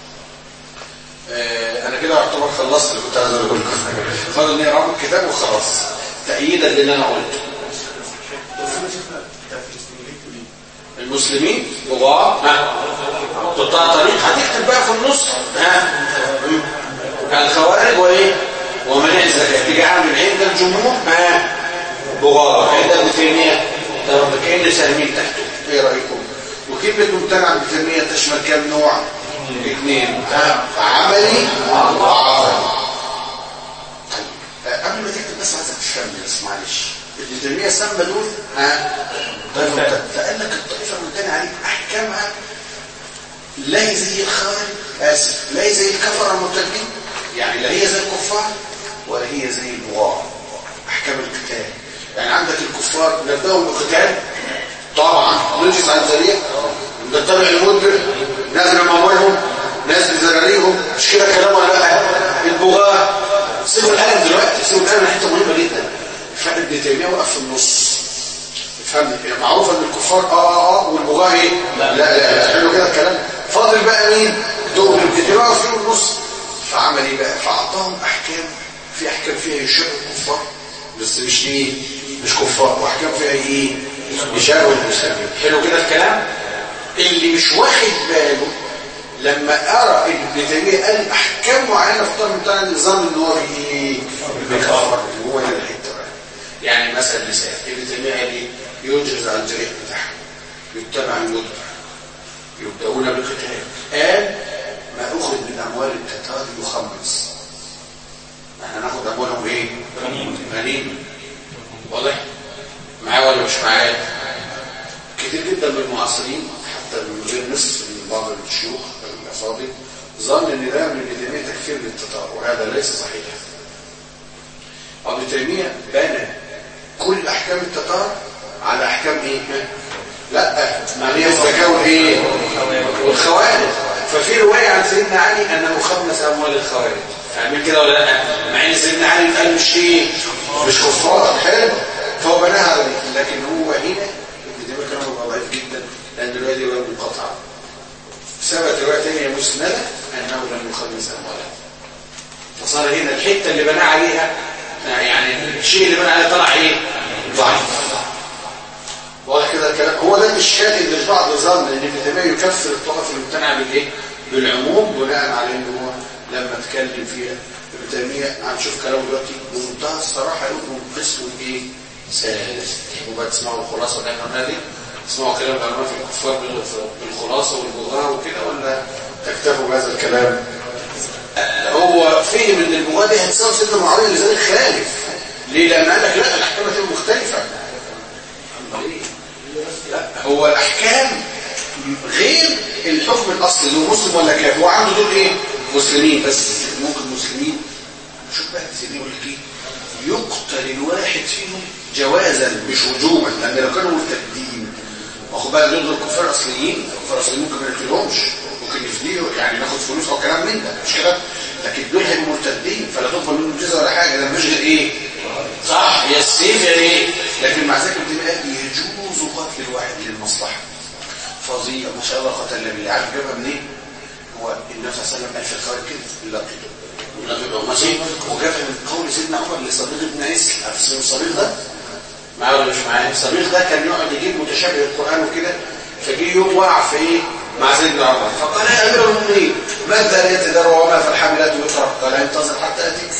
آه انا كده اعتبر خلصت اللي كنت عايز اقوله لكم فاضل اني اقرا الكتاب وخلاص تأييدا للي انا قلته المسلمين بغاة ها قطاع طريق هتكتب بقى في النص ها الخوارج وايه ومنع الزكاة تيجي عامل عند الجمهور ها بغاة عند ابن تيمية طب كأن سهمين تحته ايه رأيكم وكلمة ممتنع ابن تيمية تشمل كام نوع اثنين ها عملي وعقلي طيب قبل ما تكتب بس عايزك تفهمني بس معلش ابن تيمية سمى دول ها طيب فقال لك الطائفة الممتنعة عليك احكامها لا هي زي الخوارج اسف لا هي زي الكفر المرتدين يعني لا هي زي الكفار ولا هي زي البغاة احكام القتال يعني عندك الكفار نبدأهم بالقتال طبعا نجز عن ذريع نتبع المدبر نازل اموالهم نازل ذراريهم مش كده كلام ولا لا البغاة سيبوا القلم دلوقتي سيبوا القلم حته مهمه جدا فابن تيميه وقف في النص فهمني معروف ان الكفار اه اه اه والبغاة ايه لا لا لا حلو كده الكلام فاضل بقى مين دول ابن تيميه وقف في النص فعمل ايه بقى فاعطاهم احكام في احكام فيها يشاء الكفار بس مش ايه مش كفار واحكام فيها ايه يشاء المسلمين حلو كده الكلام اللي مش واخد باله لما ارى ان ابن تيميه قال احكام معينه في الطرف بتاع النظام ان هو ايه بيكفر هو ده الحته بقى يعني مثلا مثال ابن تيميه قال ايه يجرز على الجريح بتاعهم يتبع المدبر يبدأون بالقتال قال ما أخذ من أموال التتار يخمس احنا ناخد أموالهم إيه؟ غنيمة واضح؟ معايا ولا مش معايا؟ كتير جدا من المعاصرين حتى من غير نصف من بعض الشيوخ الأفاضل ظن ان ده من ابن تيميه تكفير للتتار وهذا ليس صحيح ابن تيميه بنى كل احكام التتار على احكام ايه؟ لا معنيه الزكاه والايه؟ والخوارج ففي روايه عن سيدنا علي انه خمس اموال الخوارج فاهمين كده ولا لا؟ مع ان سيدنا علي قال مش ايه؟ مش كفار حلو فهو بناها على دي لكن هو هنا ابن تيميه كان هو ضعيف جدا لان الروايه دي روايه منقطعه ثبت روايه ثانيه مسنده انه لم يخمس امواله فصار هنا الحته اللي بنى عليها يعني الشيء اللي بنى عليه طلع ايه؟ ضعيف واضح كده الكلام هو ده الاشكال اللي البعض ظن ان ابن تيميه يكفر الطرف الممتنع بالايه؟ بالعموم بناء على ان هو لما اتكلم فيها ابن تيميه هنشوف كلامه دلوقتي بمنتهى الصراحه يقول من قسم ايه؟ ثالث وبقى تسمعوا الخلاصه اللي احنا قلناها دي تسمعوا كلام العلماء في الكفار بالخلاصه والبغاء وكده ولا تكتفوا بهذا الكلام؟ هو فهم ان البغاء دي هتساوي سيدنا معاويه لذلك خالف ليه؟ لان قال لك لا الاحكام هتبقى مختلفه لا هو الاحكام غير الحكم الاصلي اللي هو مسلم ولا كافر هو عنده دول ايه مسلمين بس ممكن مسلمين شوف بقى سيدي يقول لك ايه يقتل الواحد فيهم جوازا مش وجوبا لان لو كانوا مرتدين واخد بالك دول الكفار الاصليين الكفار الاصليين ممكن ما نقتلهمش ممكن يفديهم يعني ناخد فلوس او كلام من ده مش كده لكن دول هيبقوا مرتدين فلا تقبل منهم جزء ولا حاجه ده مش غير ايه صح يا السيف يا ايه لكن مع ذلك الدماء يجوز قتل الواحد للمصلحه فظيع ما شاء الله قتل بالله عارف جابها منين هو النبي صلى الله عليه وسلم قال في الخوارج كده لا كده ونبي ماشي وجابها من قول سيدنا عمر لصديق ابن عيسى عارف اسمه الصديق ده معاه ولا مش معاه الصديق ده كان يقعد يجيب متشابه القران وكده فجي يوم وقع في ايه مع سيدنا عمر فقال يا امير المؤمنين ما الذاريات ذروه وما في الحاملات وقرا قال انتظر حتى اتيك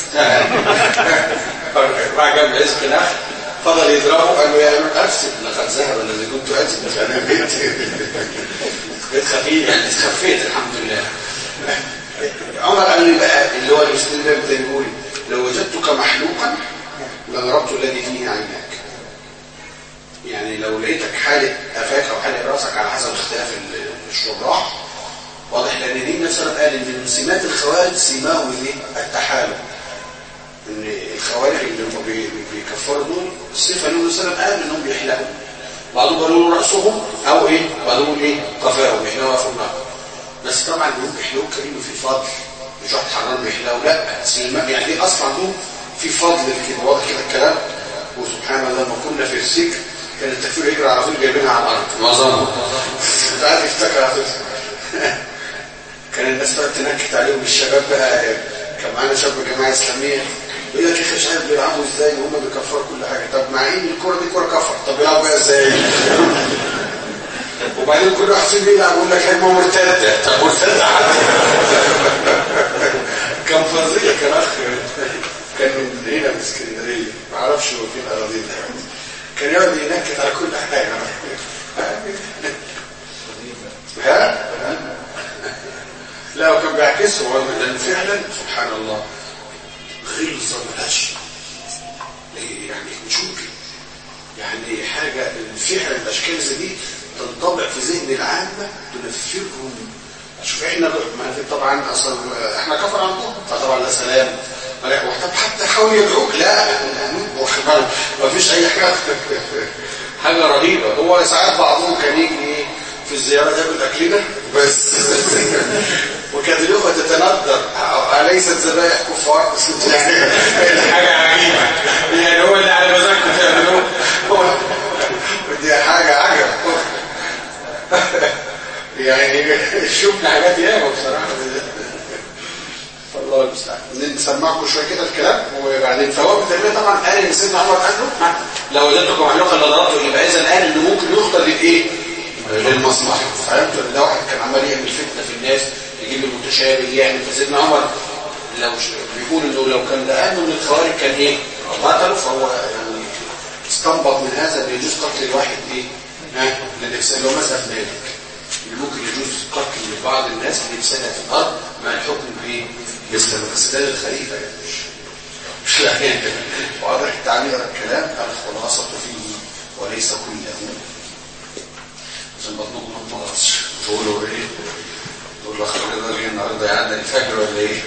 راح جنب عزق الاخ فضل يضربه قال له يا امير ارسل لقد ذهب الذي كنت اجد فانا بيت بيت خفيف يعني خفيت الحمد لله عمر قال لي بقى اللي هو المسلم ده بيقول لو وجدتك محلوقا لضربت الذي فيه عيناك يعني لو لقيتك حالق قفاك او حالق راسك على حسب اختلاف الشراح واضح لان دي مثلا قال ان من سمات الخوارج سماهم الايه التحالف ان الخوارج اللي هم بي- بيكفروا دول الصفه اللي النبي صلى الله عليه وسلم قال انهم بيحلقوا بعضهم قالوا راسهم او ايه بعضهم ايه قفاهم بيحلقوا في النار بس طبعا دول بيحلقوا كريم في فضل مش واحد حرام بيحلقوا لا سيما يعني دي اصلا عندهم في فضل كده واضح كده الكلام وسبحان الله لما كنا في السجن كان التكفير يجري على طول جايبينها على الارض معظمهم انت عارف يفتكر على طول كان الناس تقعد تنكت عليهم الشباب بقى كان معانا شاب جماعه اسلاميه يقول لك يا اخي مش عارف بيلعبوا ازاي وهم بيكفروا كل حاجه طب مع ان الكوره دي كوره كفر طب بيلعبوا بيها ازاي وبعدين كل واحد فيهم بيلعب يقول لك هجمه مرتده طب مرتده كان فظيع كان اخ كان من هنا من اسكندريه ما اعرفش هو فين اراضيه دلوقتي كان يقعد ينكت على كل حاجه ها لا وكان بيعكسه هو لان فعلا سبحان الله غلظه ملهاش إيه يعني مش ممكن يعني حاجه فعلا الاشكال زي دي تنطبع في ذهن العامه تنفرهم شوف احنا ما في طبعا اصلا احنا كفر عندهم فطبعا لا سلام ولا وحتى حتى حاول يدعوك لا واخد بالك ما فيش اي حاجه حاجه رهيبه هو ساعات بعضهم كان يجي إيه في الزيارات ياكل اكلنا بس وكانت الاخوه تتندر اليست ذبائح كفار يعني حاجه عجيبه يعني هو اللي على مزاجكم تعملوه هو- دي حاجه عجب يعني شفنا حاجات ياما بصراحه الله المستعان نسمعكم شويه كده الكلام وبعدين فهو بالتالي طبعا قال ان سيدنا عمر قال له ها، لو وجدتكم معلوقا لضربته يبقى اذا قال انه ممكن يختار للايه؟ للمصلحه فهمت ده واحد كان عمال يعمل فتنه في الناس يجيب المتشابه يعني فسيدنا عمر لو ش... بيقول انه لو كان ده قال من الخوارج كان ايه؟ قتله فهو يعني استنبط من هذا ان يجوز قتل الواحد ايه؟ ها؟ للإفساد اللي هو مذهب مالك اللي ممكن يجوز قتل لبعض الناس لإفسادها في الأرض مع الحكم بايه؟ باستمرار الخليفة يعني مش مش لا يعني واضح التعبير عن الكلام الخلاصة فيه وليس كله عشان بطنكم ما تمرضش تقولوا ايه؟ تقولوا اخر ده جه النهارده يعدي الفجر ولا ايه؟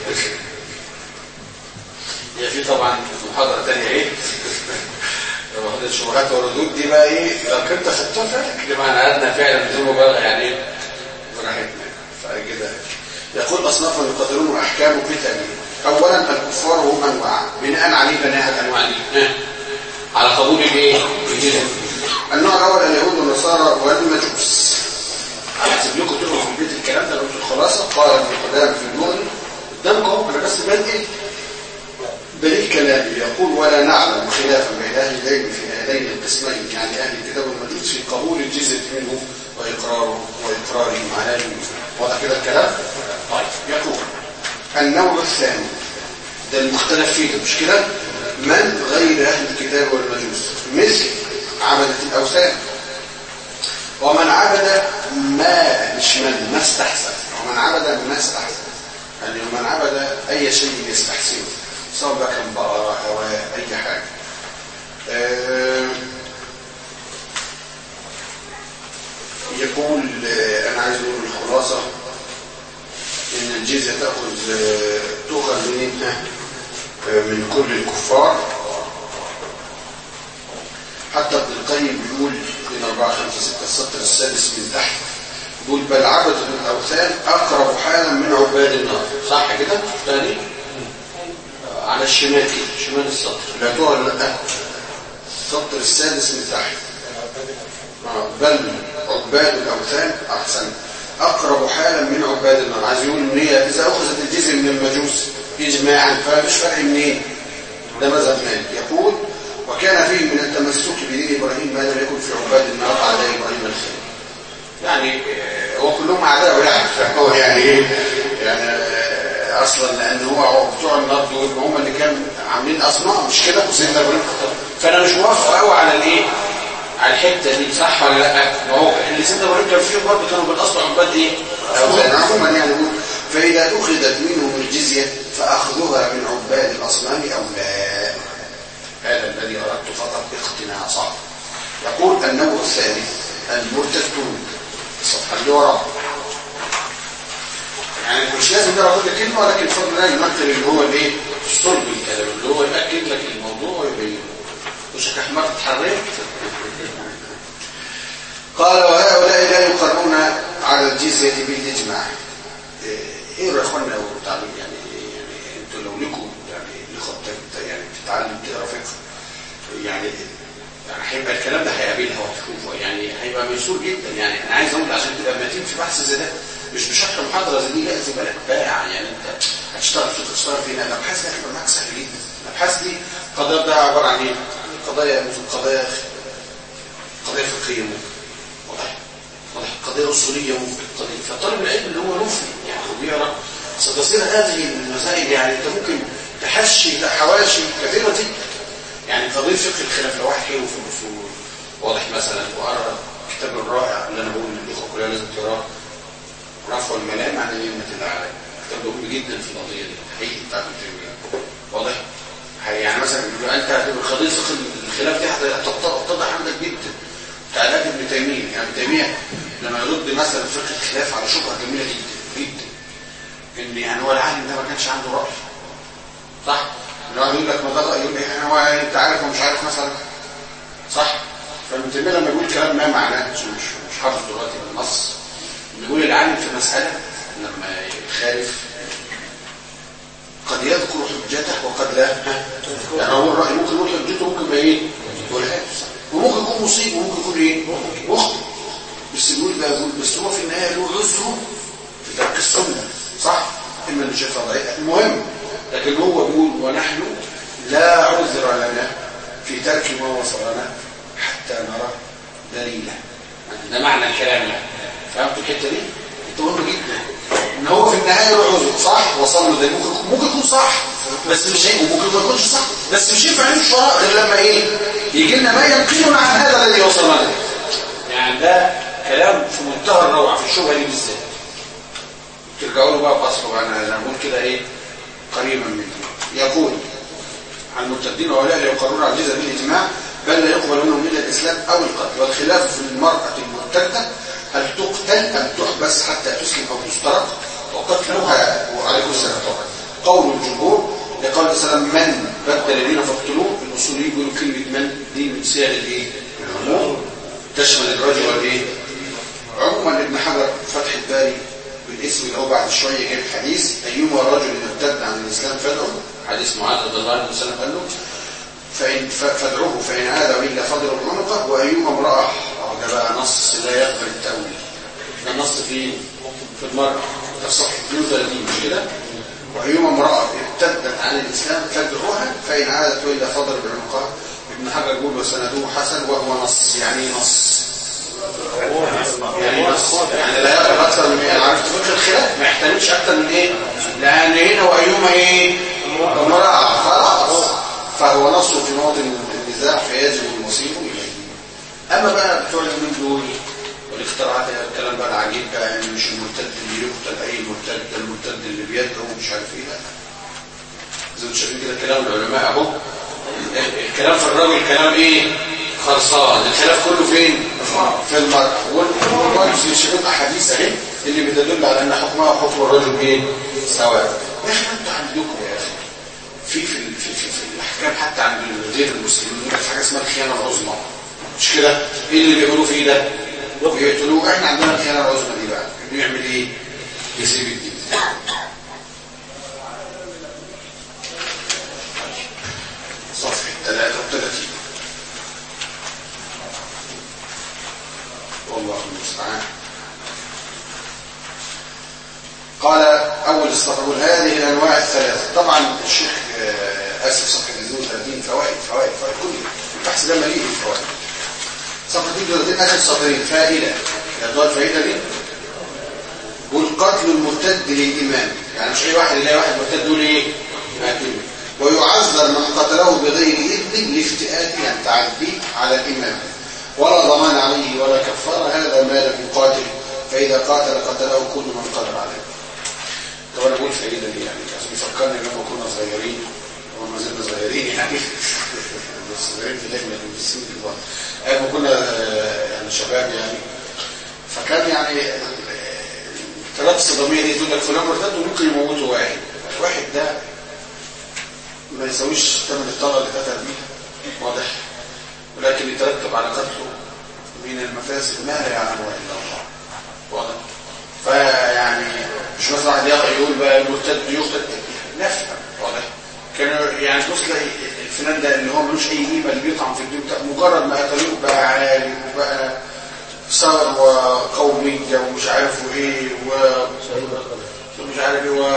هي في طبعا محاضرة تانية ايه؟ محاضرة الشبهات والردود دي بقى ايه؟ لو كنت خدتها فعلا كده معنى قعدنا فعلا بدون مبالغة يعني ايه؟ براحتنا فكده يقول أصناف يقدرون وأحكام بتأمين أولا الكفار هم أنواع بناء عليه بناء الأنواع دي ها؟ على قبول الايه؟ النوع الأول اليهود والنصارى والمجوس هسيب لكم تقروا في البيت الكلام ده قلت الخلاصة قال ابن قدام في المغني قدامكم أنا بس بدي دليل كلامي يقول ولا نعلم خلافا بين اهل العلم في هذين القسمين يعني اهل الكتاب والمجوس في قبول الجزء منه واقراره واقرارهم على المسلم واضح كده الكلام طيب يقول النوع الثاني ده المختلف فيه ده مش كده من غير اهل الكتاب والمجوس مثل عبدة الاوثان ومن عبد ما مش من ما استحسن ومن عبد ما استحسن يعني ومن عبد اي شيء يستحسنه سواء بقى كان بقرة هواء اي حاجة آه يقول آه انا عايز اقول الخلاصة ان الجزية تأخذ آه تؤخذ منها آه من كل الكفار حتى ابن القيم بيقول 2 4 5 6 السطر السادس من تحت يقول بل عبدة الأوثان أقرب حالا من عباد النار صح كده؟ تاني على الشمال كده شمال السطر لا تقع لا السطر السادس من تحت آه، بل عباد الأوثان أحسن أقرب حالا من عباد النار عايز يقول إن هي إذا أخذت الجزء من المجوس إجماعا فمش فرق منين ده مذهب مالك يقول وكان فيه من التمسك بدين إبراهيم ما لم يكن في عباد النار على إبراهيم الخير يعني آه، هو كلهم أعداء يعني فهو يعني إيه يعني آه، أصلا لأن هو بتوع النار دول هم اللي كانوا عاملين أصنام مش كده وسيدنا إبراهيم فأنا مش موافق قوي على الإيه على الحته دي صح ولا لا ما هو اللي سيدنا ابراهيم كان فيهم برضه كانوا بالاصل عباد ايه اوثان عموما يعني يقول فاذا اخذت منهم الجزيه فاخذها من عباد الاصنام او لا هذا الذي اردت فقط اقتناصا يقول النوع الثالث المرتدون الصفحه اللي وراه يعني مش لازم نقرا كل كلمه ولكن بفضل الله يمثل اللي هو الايه صلب الكلام اللي هو ياكد لك الموضوع ويبين وشك احمر اتحركت قال وهؤلاء لا يقرون على الجزية بالإجماع إيه إيه يا اخوانا لو تعلم يعني يعني انتوا لو لكم يعني لخط يعني تتعلم تقرا فقه يعني يعني هيبقى الكلام ده هيقابلها وهتشوفه يعني هيبقى ميسور جدا يعني انا عايز اقول عشان تبقى متين في بحث زي ده مش بشرح محاضره زي دي لا تبقى لك باع يعني انت هتشتغل في تشتغل فين الابحاث دي هتبقى معاك سهل جدا الابحاث دي قضايا ده عباره عن ايه؟ قضايا قضايا قضايا فقهيه ممكن واضح واضح قضيه اصوليه ممكن قضيه فطالب العلم اللي هو مفهم يعني هو بيقرا ستصير هذه المسائل يعني انت ممكن تحشي حواشي كثيره جدا يعني قضيه فقه الخلاف لو واحد حلو في الاصول واضح مثلا وقرا الكتاب الرائع اللي انا بقول للاخوه كلها لازم تقراه رفع الملام عن اليمة الاعلى كتاب مهم جدا في القضيه دي حقيقي بتاع ابن تيميه واضح يعني مثلا يبقى انت هتبقى قضيه فقه الخلاف دي هتتضح عندك جدا تعالات ابن تيميه يعني ابن تيميه لما يرد مثلا فقه الخلاف على شبهه جميله جدا جدا ان يعني هو العالم ده ما كانش عنده راي صح؟ لو يقول لك ما ده راي يقول لك هو انت عارف ومش عارف مثلا صح؟ فابن تيميه لما يقول كلام ما معناه مش مش, مش حافظ دلوقتي بالنص بيقول العالم في مساله لما يخالف قد يذكر حجته وقد لا يعني هو الراي ممكن يقول حجته ممكن ما ايه؟ يقولهاش وممكن يكون مصيب وممكن يكون ايه مخطئ بس بيقول بقى يقول بس هو في النهايه له عذره في ترك السنه صح اما اللي شايفها ضعيفه المهم لكن هو بيقول ونحن لا عذر لنا في ترك ما وصلنا حتى نرى دليلا ده معنى الكلام ده فهمتوا الحته دي انت مهم جدا ان هو في النهايه له عذر صح وصل له دليل ممكن ممكن يكون صح بس مش هيك وممكن ما يكونش صح بس مش ينفع نمشي وراه غير لما ايه يجي لنا ما ينقلنا عن هذا الذي وصلنا له يعني ده كلام في منتهى الروعه في الشبهه دي بالذات ترجعوا له بقى بصفه انا انا بقول كده ايه قريبا منه يقول عن المرتدين وهؤلاء لا يقرون على الجزء بالاجماع بل لا يقبل منهم الا الاسلام او القتل والخلاف في المراه المرتده هل تقتل ام تحبس حتى تسلم او تسترق وقتلها وعليكم السلام طبعا قول الجمهور لقول السلام من بدل دينه فاقتلوه الاصوليين بيقولوا كلمه من دي من سياق الايه؟ العموم تشمل الرجل والايه؟ عموما ابن حجر فتح الباري بالاسم اللي هو بعد شويه جايب حديث ايما رجل ارتد عن الاسلام فادعه حديث معاذ رضي الله عنه وسلم قال له فإن فادعوه فإن عاد وإلا فضل عنقه وأيما امرأة ده بقى نص لا يقبل التأويل ده نص فين؟ في المرأة ده في صفحة 32 مش كده؟ وأيما امرأة ارتدت عن الإسلام فادعوها فإن عادت وإلا فضل بعنقها ابن حجر يقول وسنده حسن وهو نص يعني نص يعني نص يعني لا يقبل أكثر من إيه؟ عرفت فكرة الخلاف ما يحتملش أكثر من إيه؟ لأن هنا وأيما إيه؟ امرأة خلاص فهو نص في موطن النزاع فيجب المصير إليه أما بقى بتوع اليومين دول والاختراعات الكلام بقى العجيب بقى يعني مش المرتد اللي يقتل أي مرتد ده المرتد اللي بيدعو مش عارف إيه لا زي ما شايفين كده كلام العلماء أهو الكلام في الراجل كلام إيه؟ خلصان الخلاف كله فين؟ في المرأة والمرأة شباب أحاديث أهي اللي بتدل على أن حكمها وحكم الرجل إيه؟ سواء يا أخي أنتوا عندكم يا أخي في في في في, في الاحكام حتى عند غير المسلمين يقول في حاجه اسمها الخيانه العظمى مش كده ايه اللي بيقولوا فيه ده ويقتلوه احنا عندنا الخيانه العظمى دي بقى انه يعمل ايه؟ يسيب الدين صفحه 33 والله المستعان قال أول الصفحة يقول هذه الأنواع الثلاثة طبعا الشيخ آه، آسف صفحة 32 فوائد فوائد فوائد كل البحث ده مليء بالفوائد صفحة 32 آخر سطرين فائدة يا الفائدة دي والقتل المرتد للإمام يعني مش أي واحد يلاقي واحد مرتد يقول إيه؟ قاتله ويعذر من قتله بغير إذن لافتئاته يعني تعدي على الإمام ولا ضمان عليه ولا كفارة هذا ما لم يقاتل فإذا قاتل قتله كل من قدر عليه طب أنا بقول فائدة دي يعني عشان يفكرني لما كنا صغيرين وما زلنا صغيرين يعني بس صغيرين في لجنة في السن كبار أيام كنا آه، يعني شباب يعني فكان يعني ثلاث صدامية دي تقول لك فلان مرتد وممكن يموتوا واحد الواحد ده ما يساويش ثمن الطلقة اللي قتل بيها واضح ولكن يترتب على قتله من المفاسد ما لا يعلمه الا الله واضح فيعني مش مثلا واحد يقع يقول بقى المرتد يقتل نفهم واضح كانوا يعني بص تلاقي الفلان ده اللي هو ملوش اي قيمه اللي بيطعن في الدين بتاعه مجرد ما قتلوه بقى عالم وبقى ثروه قوميه ومش عارف ايه ومش عارف ايه و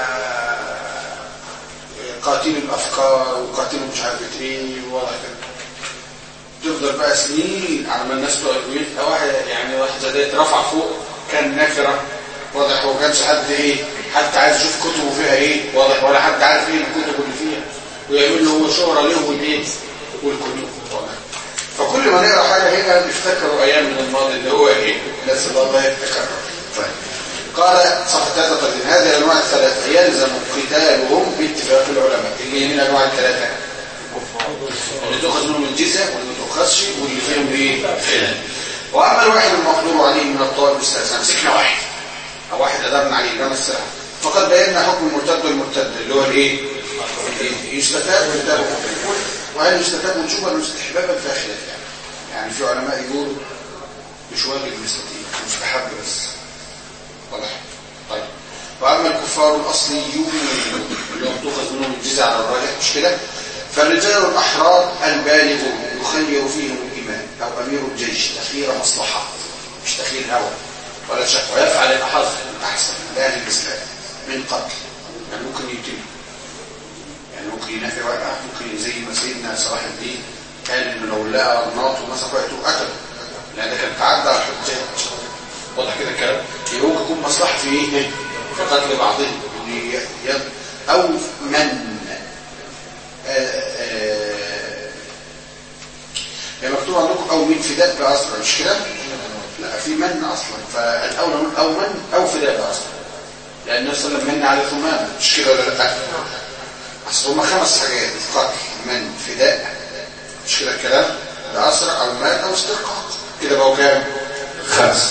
قاتل الافكار وقاتل مش عارف ايه واضح كده تفضل بقى سنين على ما الناس تقعد ويبقى واحد يعني واحد زي ده اترفع فوق كان نكره واضح هو كانش حد ايه حتى عايز يشوف كتبه فيها ايه واضح ولا حد عارف ايه الكتب اللي فيها ويعمل له هو شهره له والايه والكتب واضح فكل ما نقرا حاجه هنا نفتكروا ايام من الماضي اللي هو ايه نسال الله يتكرر طيب قال صفحه 33 هذه الانواع الثلاثه يلزم قتالهم باتفاق العلماء اللي هي من الانواع الثلاثه اللي تؤخذ منهم الجزيه واللي ما تؤخذش واللي فيهم ايه خلاف واما الواحد المقدور عليه من الطائف الثلاثه مسكنا واحد او واحد قدرنا عليه ده السلام فقد بينا حكم المرتد والمرتد اللي هو الايه يستتاب ويتاب وهل يستتاب وجوبا واستحبابا فيها خلاف يعني يعني في علماء يقولوا مش واجب مستتيب مستحب بس واضح طيب واما الكفار الاصليون اللي هم تؤخذ منهم الجزء على الراجح مش كده فالرجال الاحرار البالغون يخير فيهم الامام او امير الجيش تخيير مصلحه مش تخيير هوى ولا شك ويفعل الاحظ الاحسن لاهل الاسلام من قتل يعني ممكن يتم يعني ممكن ينافي ورقه ممكن زي ما سيدنا صلاح الدين قال انه لو لقى الناط ومسك وقته قتله لان ده كان تعدى على الحجاج واضح كده الكلام يبقى ممكن يكون مصلحه في ايه في قتل بعضهم إن ي- او من آه، آه، هي مكتوب عندكم او من فداء بأسرى مش كده لا في من اصلا فالاولى نقول او من او فداء بأسرى لان النبي صلى الله عليه وسلم من على ثمامه مش كده ولا لا اصل هما خمس حاجات قتل من فداء مش كده الكلام بأسرى او مال او استرقاق كده بقوا كام خمس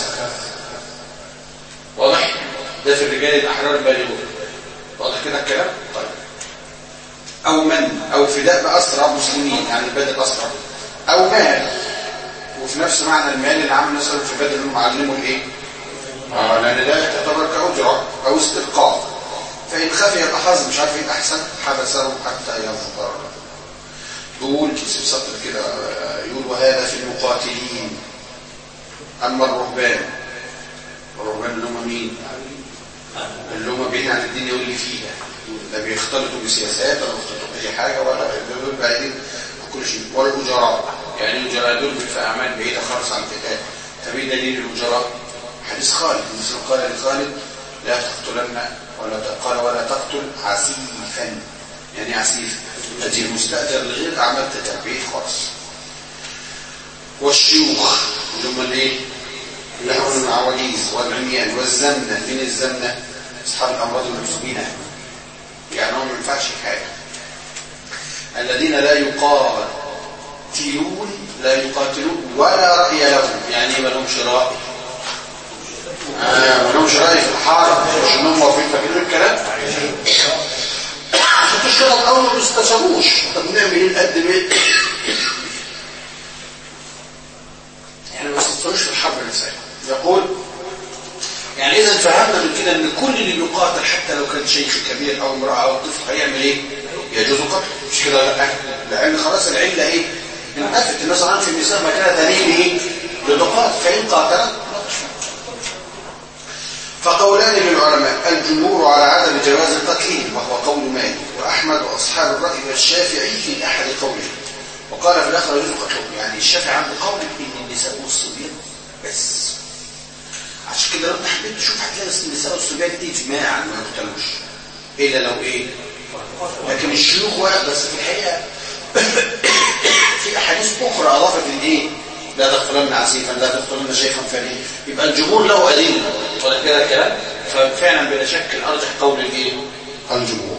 واضح ده في الرجال الاحرار البالغون واضح كده الكلام طيب او من او فداء باسرى مسلمين يعني البدء الاسرى او مال وفي نفس معنى المال اللي عمل مثلا في بدل انهم علموا الايه اه لان ده يعتبر كاجره او استرقاق فان خفي الاحظ مش عارف ايه احسن حبسه حتى يظهر يقول كيس سطر كده آه، يقول وهذا في المقاتلين اما الرهبان الرهبان اللي هم مين اللي هم بعيد عن الدين واللي فيها لا بيختلطوا بسياسات ولا بيختلطوا باي حاجه ولا دول بعيدين عن كل شيء ولا الاجراء يعني الاجراء دول في اعمال بعيده خالص عن القتال فمين دليل الاجراء حديث خالد مثل قال لخالد لا تقتلن ولا ت- قال ولا تقتل عسيفا يعني عسيف اجير مستاجر لغير اعمال قتال بعيد خالص والشيوخ اللي هم الايه اللحون العواجيز والعميان والزمنة من الزمنة أصحاب الأمراض المزمنة يعني هم ما ينفعش في حاجة الذين لا يقاتلون لا يقاتلون ولا رأي لهم يعني ما لهمش رأي آه ما لهمش رأي في الحرب مش انهم واقفين فاكرين الكلام شفتوا الشرط أول ما استشاروش طب نعمل ايه نقدم ايه يعني ما استشاروش في الحرب نفسها فهمنا من كده ان كل اللي بيقاتل حتى لو كان شيخ كبير او امراه او طفل هيعمل ايه يجوز قتله مش كده لا لان خلاص العله ايه انتفت الناس عنها في النساء مكانها دليل ايه للقاتل فان قاتلت فقولان للعلماء الجمهور على عدم جواز القتل وهو قول مالك واحمد واصحاب الراي والشافعي في احد قوله وقال في الاخر يجوز قتلهم يعني الشافعي عنده قول ان النساء والصبيان بس عشان كده لو انت حبيت تشوف هتلاقي النساء والصبيان اجماعا ما يقتلوش الا لو ايه لكن الشيوخ واحد بس في الحقيقه في احاديث اخرى اضافت الايه لا تقتلن عسيفا لا تقتلن شيخا فاني يبقى الجمهور له ادله ولا كده الكلام ففعلا بلا شك الارجح قول الايه الجمهور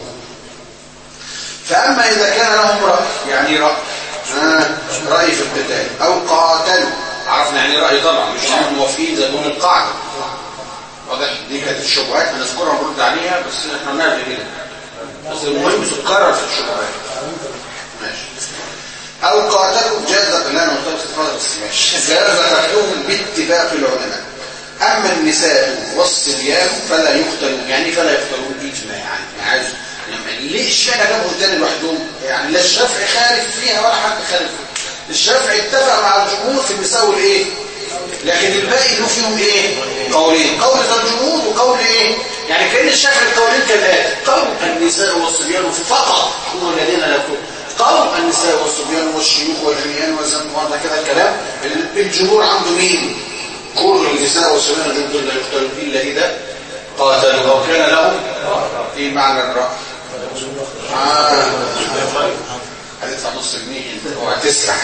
فاما اذا كان لهم راي يعني راي آه راي في القتال او قاتلوا عرفنا يعني راي طبعا مش هم موافقين زي دون القاعده واضح دي كانت الشبهات هنذكرها ونرد عليها بس احنا قلناها كده بس المهم تتكرر في الشبهات ماشي او قاتلوا جاز لا انا قلت استفاضه بس ماشي جاز قتلهم باتفاق العلماء اما النساء والصبيان فلا يقتلون يعني فلا يقتلون اجماعا يعني عايز يعني ليه الشافعي جابهم تاني لوحدهم يعني لا الشافعي خالف فيها ولا حد خالف فيها الشافعي اتفق مع الجمهور في النساء والايه لكن الباقي له فيهم ايه قولين قول الجمهور وقول ايه يعني كان الشافعي القولين كالاتي قول النساء والصبيان فقط هم الذين لا يقتلون قول النساء والصبيان والشيوخ والعميان والزنوان كده الكلام الجمهور عنده مين كل النساء والصبيان دول لا يقتلون الا اذا قاتلوا او كان لهم في معنى الرأي آه. هتدفع نص جنيه وهتسرح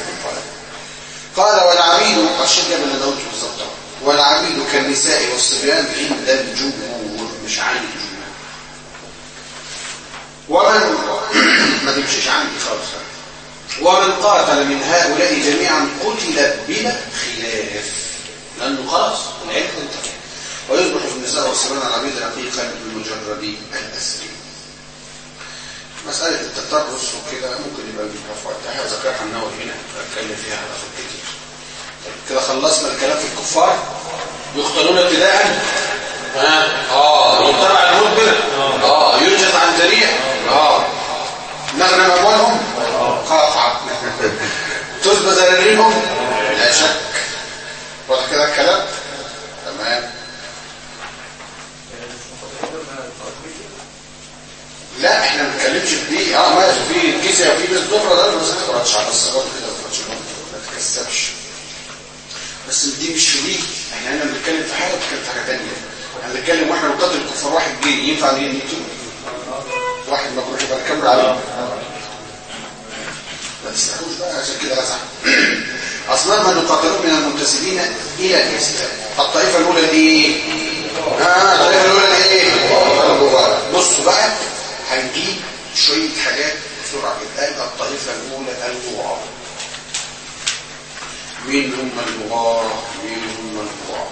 قال والعبيد الشيخ جاب اللي قلته بالظبط والعبيد كالنساء والصبيان عند الجمهور مش عند الجمهور ومن ما تمشيش عندي خالص ومن قاتل من هؤلاء جميعا قتل بلا خلاف لانه خلاص العلم انتهى ويصبح في النساء والصبيان العبيد رقيقا بمجرد الاسر مسألة التطرس وكده ممكن يبقى نبقى في وقتها ذكرها النووي هنا اتكلم فيها على خط كتير طيب كده خلصنا الكلام في الكفار يقتلون ابتداء ها اه يتبع المدبر اه يوجد عن ذريع اه نغنم اموالهم قاطعة تثبت ذراريهم لا شك واضح كده الكلام تمام لا احنا ما بنتكلمش في دي اه ماشي في الكيسه وفي بالظفره ده بس ما تقعدش على الصلاه كده ما تكسبش بس دي مش في دي احنا هنا بنتكلم في حاجه بنتكلم في حاجه ثانيه احنا بنتكلم واحنا بنقاتل الكفار واحد جه ينفع نقتله واحد مجروح يبقى نكمل عليه ما تستحقوش بقى عشان كده ازعل اصناف من يقاتلون من المنتسبين الى الاسلام الطائفه الاولى دي اه الطائفه الاولى ايه بصوا بقى هنجيب شوية حاجات بسرعة كده الطائفة الأولى البغاة مين هم البغاة مين هم البغاة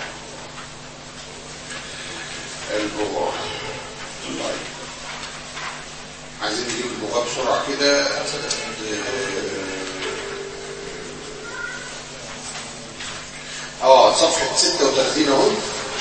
البغاة طيب عايزين نجيب البغاة بسرعة كده اه صفحة 36 اهو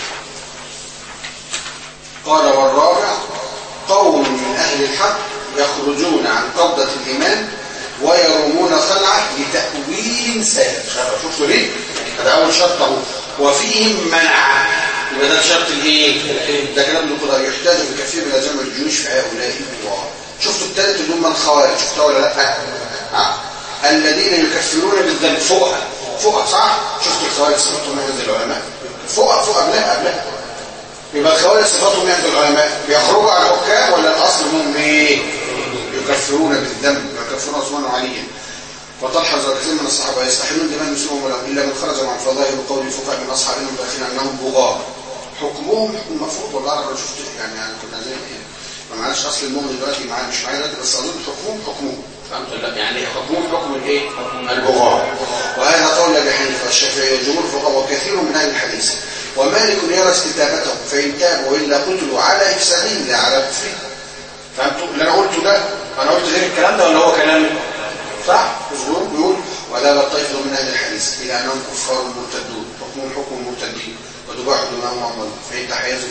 قال والرابع قوم من أهل الحق يخرجون عن قبضة الإمام ويرمون خلعه لتأويل سائر شوفوا ليه؟ هذا أول شرط اهو وفيهم منع يبقى ده الشرط الايه؟ ده كلام ابن قدر يحتاج بكثير من جمع الجيوش في هؤلاء الكفار شفتوا الثالث اللي هم الخوارج شفتوا ولا لا؟ ها؟ الذين يكفرون بالذنب فوقها فوقها صح؟ شفتوا الخوارج صفتهم عند العلماء فوقها فوق قبلها قبلها يبقى الخوارج صفاتهم عند العلماء بيخرجوا على الحكام ولا الاصل هم ايه يكفرون بالذنب يكفرون عثمان وعليا وتلحظ كثير من الصحابه يستحملون دماء المسلمين ولا الا من خرج مع فضائل وقول الفقهاء من اصحابهم داخلين انهم بغاة حكمهم المفروض والله انا شفت يعني, يعني كنا زي ايه ما معناش اصل المؤمن دلوقتي معايا مش معايا دلوقتي بس اظن حكمهم حكمهم فهمت ولا يعني حكمهم حكم الايه البغاة وهذا قول ابي حنيفه والشافعي والجمهور الفقهاء وكثير من اهل الحديث ومالك يرى استتابتهم فإن تابوا إلا قتلوا على إفسادهم لا على كفرهم فهمتوا اللي أنا قلته ده أنا قلت غير الكلام ده ولا هو كلامي صح مظبوط بيقول ولا الطائفة من أهل الحديث إلى أنهم كفار مرتدون حكمهم حكم المرتدين وتباح دماءهم أموالهم فإن تحيزوا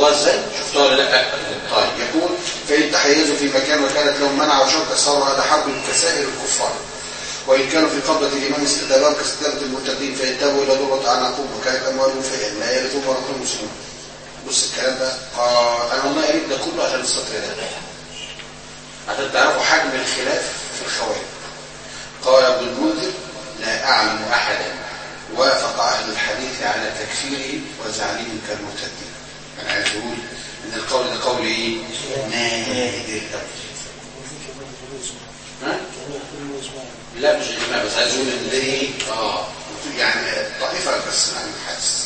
البغاة ازاي شفتوها ولا لا طيب يقول فإن تحيزوا في مكان وكانت لهم منع وشرط صار هذا حرب كسائر الكفار وإن كانوا في قبضة الإمام استدابان كاستدابة المرتدين فإن تابوا إلى ضرة أعناقهم وكانت أموالهم فإن لا يرثون ورث المسلمون بص الكلام ده قال أنا والله قريت ده كله عشان السطر ده عشان تعرفوا حجم الخلاف في الخوارج قال ابن المنذر لا أعلم أحدا وافق أهل الحديث على تكفيرهم وجعلهم كالمرتدين أنا عايز أقول إن القول ده قول إيه؟ نادر ها؟ لا مش إجماع بس عايز أقول إن ده إيه؟ آه يعني طائفة بس عن الحديث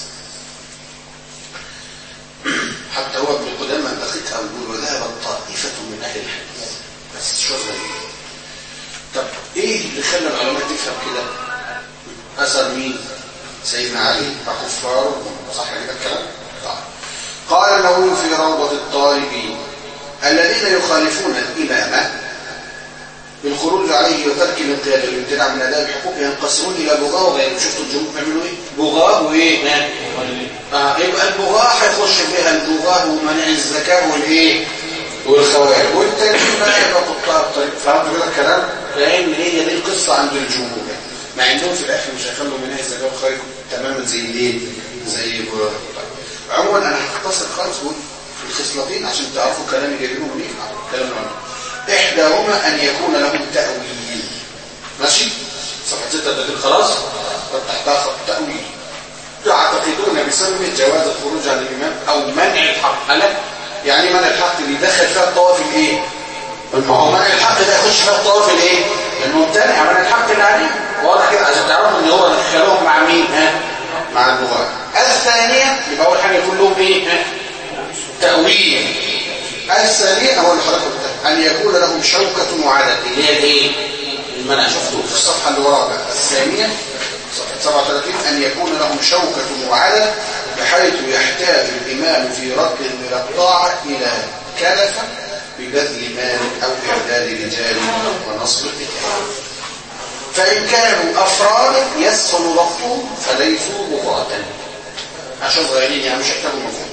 حتى هو ابن قدامى دقيق أو يقول وذهبت طائفة من أهل الحديث بس شو غريب طب إيه اللي خلى العلماء تفهم كده؟ أثر مين؟ سيدنا علي فكفار صح كده الكلام؟ طيب قال النووي في روضة الطالبين الذين يخالفون الإمامة بالخروج عليه وترك الانقياد والامتناع من اداء الحقوق ينقسمون الى بغاة وغيره شفتوا الجمهور بيعملوا ايه؟ بغاة وايه؟ ها؟ آه يبقى البغاة هيخش فيها البغاة ومنع الزكاة والايه؟ والخوارج والتانيين بقى يبقى قطاع الطريق فهمتوا كده الكلام؟ لان هي دي القصه عند الجمهور مع انهم في الاخر مش هيخلوا منها الزكاة والخوارج تماما زي الايه؟ زي البغاة عموما انا هختصر خالص واقول في الخصلتين عشان تعرفوا كلامي جايبينه منين؟ كلام العلماء إحداهما أن يكون لهم تأويل ماشي صفحة 36 خلاص تحتها خط تأويل تعتقدون بسبب جواز الخروج عن الإمام أو منع الحق هلا يعني منع الحق اللي دخل فيها الطواف الإيه ما هو منع الحق ده يخش فيها الطواف الإيه الممتنع منع الحق اللي عليه واضح كده عشان تعرفوا ان هو دخلوهم مع مين ها مع البغاة الثانية يبقى أول حاجة يكون لهم إيه ها تأويل الثانية هو اللي حضرتك قلتها أن يكون لهم شوكة معادة اللي هي الايه؟ المنع شفتوه في الصفحة اللي وراها بقى. الثانية صفحة 37 أن يكون لهم شوكة معادة بحيث يحتاج الإمام في رد من الطاعة إلى كلفة ببذل مال أو إعداد رجال ونصب القتال فإن كانوا أفرادا يسهل ضبطهم فليسوا بغاة عشان صغيرين يعني مش يحتاجوا مفهوم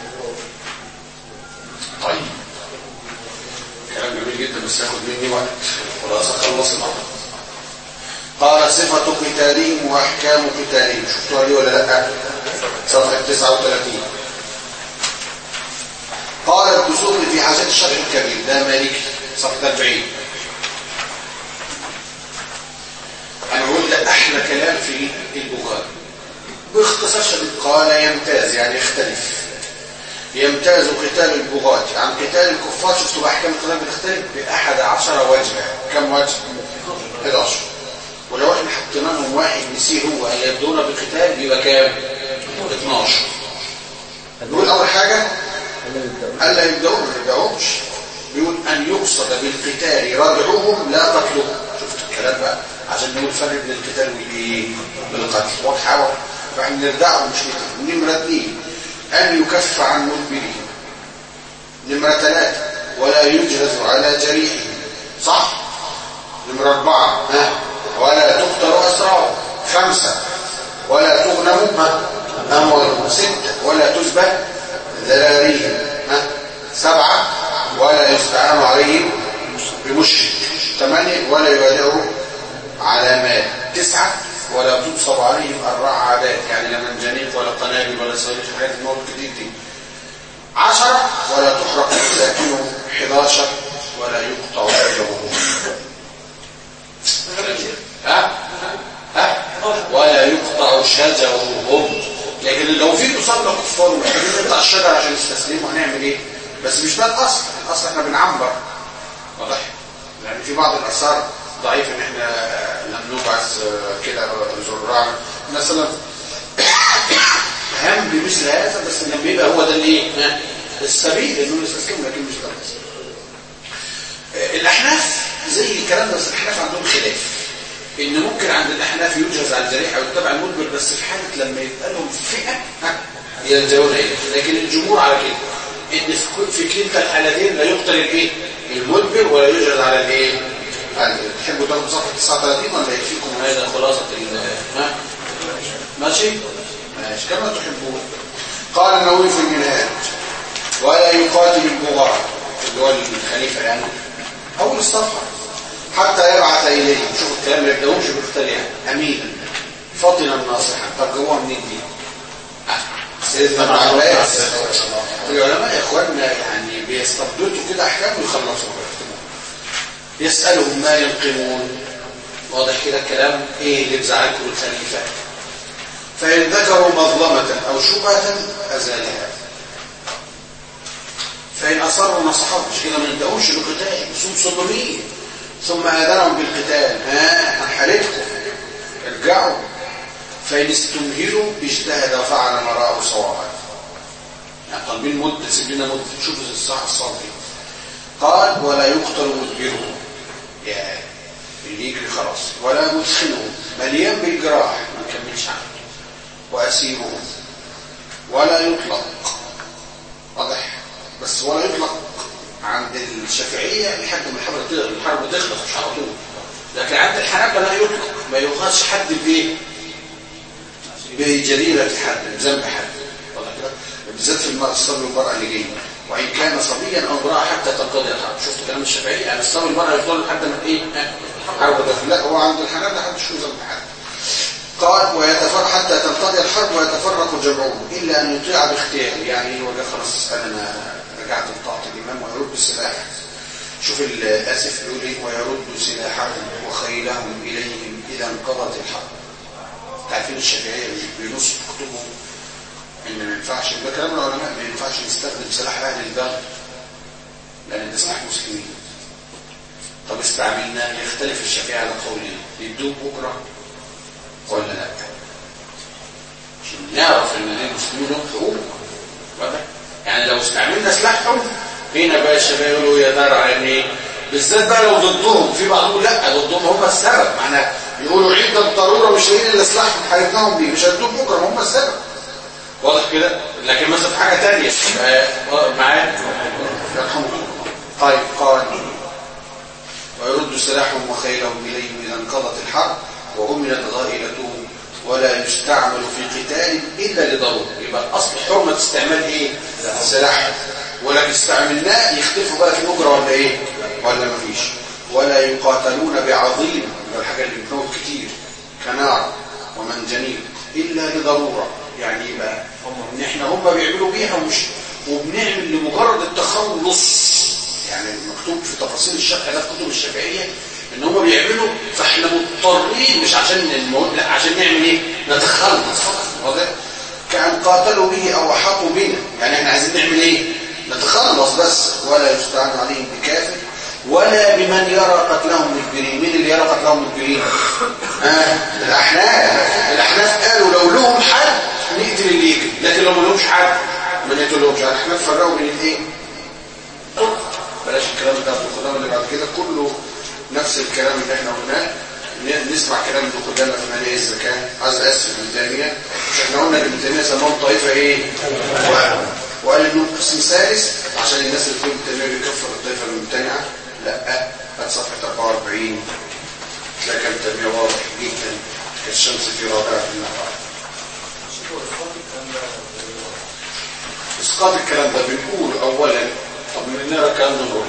طيب كلام جميل جدا بس ياخد مني وقت خلاص اخلص الامر قال صفة قتالهم واحكام قتالهم شفتوها دي ولا لا صفحة 39 قال الدسوق في حاجات الشرع الكبير ده مالكي صفحة 40 انا بقول ده احلى كلام في البخاري باختصار شديد قال يمتاز يعني يختلف يمتاز قتال البغاة عن قتال الكفار شفتوا بقى احكام القتال بتختلف بأحد عشر وجه كم وجه 11 ولو احنا حطينا لهم واحد نسيه هو اللي يبدون بقتال يبقى كام 12 نقول اول حاجة الا يبدأوا ما يبدأوش بيقول ان يقصد بالقتال ردعهم لا قتلهم شفت الكلام بقى عشان نقول فرق بين القتال والايه والقتل واضحه فاحنا نردعهم مش نقتل نمره اثنين أن يكف عن مدبره نمرة ثلاثة ولا يجهز على جريحه صح نمرة أربعة ها ولا تقتل أسراره خمسة ولا تغنم ها أموالهم ستة ولا تذبح ذراريهم ها سبعة ولا يستعان عليهم بمشرك ثمانية ولا يبادئه على مال تسعة ولا تنصب عليهم الرعادات يعني لا منجنيق ولا قنابل ولا صواريخ حاجات الموت كتير دي عشرة ولا تحرق مساكنهم 11 ولا يقطع شجرهم ها ها ولا يقطع شجرهم لكن لو في تصلى كفار ومحتاجين نقطع الشجر عشان يستسلموا هنعمل ايه بس مش ده الاصل الاصل احنا بنعنبر واضح يعني في بعض الاثار ضعيف ان احنا لم نبعث كده زراعا مثلا هم بمثل هذا بس لما يبقى هو ده الايه السبيل انه يستسلم لكن مش ده الاحناف زي الكلام ده بس الاحناف عندهم خلاف ان ممكن عند الاحناف يجهز على الجريحه ويتبع المدبر بس في حاله لما يبقى لهم فئه يلجؤون اليه لكن الجمهور على كده ان في كلتا الحالتين لا يقتل الايه المدبر ولا يجهز على الايه تحبوا تاخدوا صفحه 39 ولا يكفيكم هذا خلاصه ها ماشي ماشي كما تحبون قال النووي في المنهاج ولا يقاتل البغاة اللي هو الخليفة يعني أول الصفحة حتى يبعث إليه شوف الكلام ما يبدأهمش بالقتال يعني أمينا فاطنا ناصحا طب جوه منين دي؟ سيدنا ابن عباس العلماء يا اخواننا يعني بيستبدلوا كده احكام ويخلصوا ويختموا يسالهم ما ينقمون واضح كده الكلام ايه اللي بزعلكم الخليفه فان ذكروا مظلمه او شبهه ازالها فان اصروا نصحهم مش كده ما يبداوش بقتال ثم صدمين ثم اذنهم بالقتال ها هنحاربكم ارجعوا فإن استمهلوا اجتهد وفعل ما رأوا صوابا يعني طالبين مدة سيب لنا مدة نشوف الصح الصواب قال ولا يقتل مدبره يا اللي يجري خلاص ولا مدخنه مليان بالجراح ما نكملش عنه وأسيره ولا يطلق واضح بس ولا يطلق عند الشافعية لحد ما الحرب تغلق الحرب تخلص مش على طول لكن عند الحنابلة لا يطلق ما يؤخذش حد بايه بجريرة حد بذنب حد واضح كده بالذات في المرأة الصبي والمرأة اللي جايه وإن كان صبيا أو امرأة حتى تنقضي الحرب شفت كلام الشافعي يعني الصبي والمرأة يفضلوا لحد ما إيه حرب داخل لا هو عند الحنابلة حد شو ذنب حد قال ويتفرق حتى تنقضي الحرب ويتفرق جمعهم إلا أن يطيع باختياره يعني وجه خلاص أنا رجعت لطاعة الإمام ويرد السلاح شوف الآسف يقول إيه ويرد سلاحهم وخيلهم إليهم إذا انقضت الحرب تعرفين الشافعية بينص كتبهم ان ما ينفعش ده كلام العلماء ما ينفعش نستخدم سلاح اهل البلد لان ده سلاح مسلمين طب استعملناه يختلف الشافعي على قولين يدوه بكره ولا لا عشان نعرف ان المسلمين لهم حقوق واضح يعني لو استعملنا سلاحهم هنا بقى الشباب يقولوا يا دار على ايه بالذات بقى لو ضدهم في بعضهم لا ضدهم هم السبب معناه يقولوا عيد الضروره مش لاقيين الا سلاح حاربناهم بيه مش هيدوك بكره هم السبب واضح كده لكن مثلا في حاجه ثانيه معايا يرحمه طيب قال ويرد سلاحهم وخيلهم اليهم اذا انقضت الحرب وأمنت غائلتهم ولا يستعمل في قتال الا لضروره يبقى الاصل حرمه استعمال ايه سلاح ولكن استعملناه يختلفوا بقى في الاجره ولا ايه ولا مفيش ولا يقاتلون بعظيم الحاجه اللي بتموت كتير كنار ومنجنيق الا لضروره يعني يبقى ان احنا هم بيعملوا بيها ومش وبنعمل لمجرد التخلص يعني مكتوب في تفاصيل الشرح ده في كتب الشافعيه ان هم بيعملوا فاحنا مضطرين مش عشان الموت لا عشان نعمل ايه نتخلص واضح كان قاتلوا به او احاطوا بنا يعني احنا عايزين نعمل ايه نتخلص بس ولا يستعان عليهم بكافر ولا بمن يرى قتلهم مجبرين مين اللي يرى قتلهم مجبرين آه الاحناف الاحناف قالوا لو لهم حد نقتل اللي يجري لكن لو ما لهمش حد ما نقتلهمش الاحناف فرقوا بين الايه بلاش الكلام بتاع الخدام اللي بعد كده كله نفس الكلام اللي احنا قلناه نسمع كلام ابن قدامه في ماليه الزكاه عايز اسف ابن تيميه مش احنا قلنا ابن تيميه سماهم طائفه ايه وقال انه قسم ثالث عشان الناس اللي تقول ابن تيميه بيكفر الطائفه الممتنعه لا هات صفحه 44 تلاقي كلام تيميه واضح جدا كالشمس في رابعه النهار اسقاط الكلام ده بنقول اولا طب من نرى الكلام ده نقول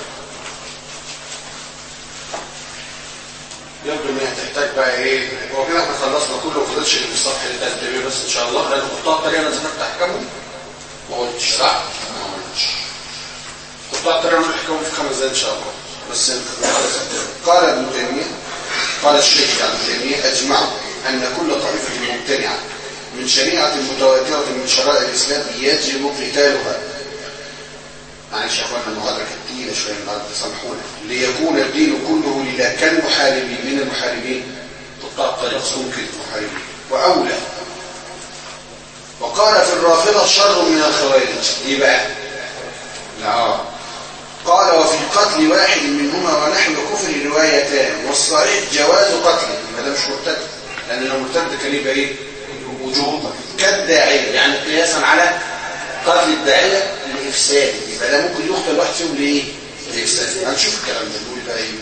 يبدو ان هي تحتاج بقى ايه هو كده احنا خلصنا كله ما فضلش غير الصفحه اللي تحت بس ان شاء الله لان قطاع الطريقه انا ذكرت احكامهم ما قلتش صح ما قلتش قطاع الطريقه انا احكامهم في خمس دقايق ان شاء الله بس قال ابن تيميه قال الشيخ ابن تيميه اجمعوا ان كل طائفه ممتنعه من شريعه متواتره من شرائع الاسلام يجب قتالها معلش يا اخوانا المحاضره كانت تقيله شويه النهارده سامحونا ليكون الدين كله لله كالمحاربين من المحاربين قطاع الطريق ممكن المحاربين واولى وقال في الرافضه شر من الخوارج ايه بقى لا قال وفي قتل واحد منهما ونحو كفر روايتان والصحيح جواز قتله ما ده مش مرتد لان لو مرتد كان يبقى ايه وجوبا كالداعيه يعني قياسا على قتل الداعيه لافساد يبقى ده ممكن يقتل واحد فيهم لايه لافساد هنشوف الكلام ده نقول بقى ايه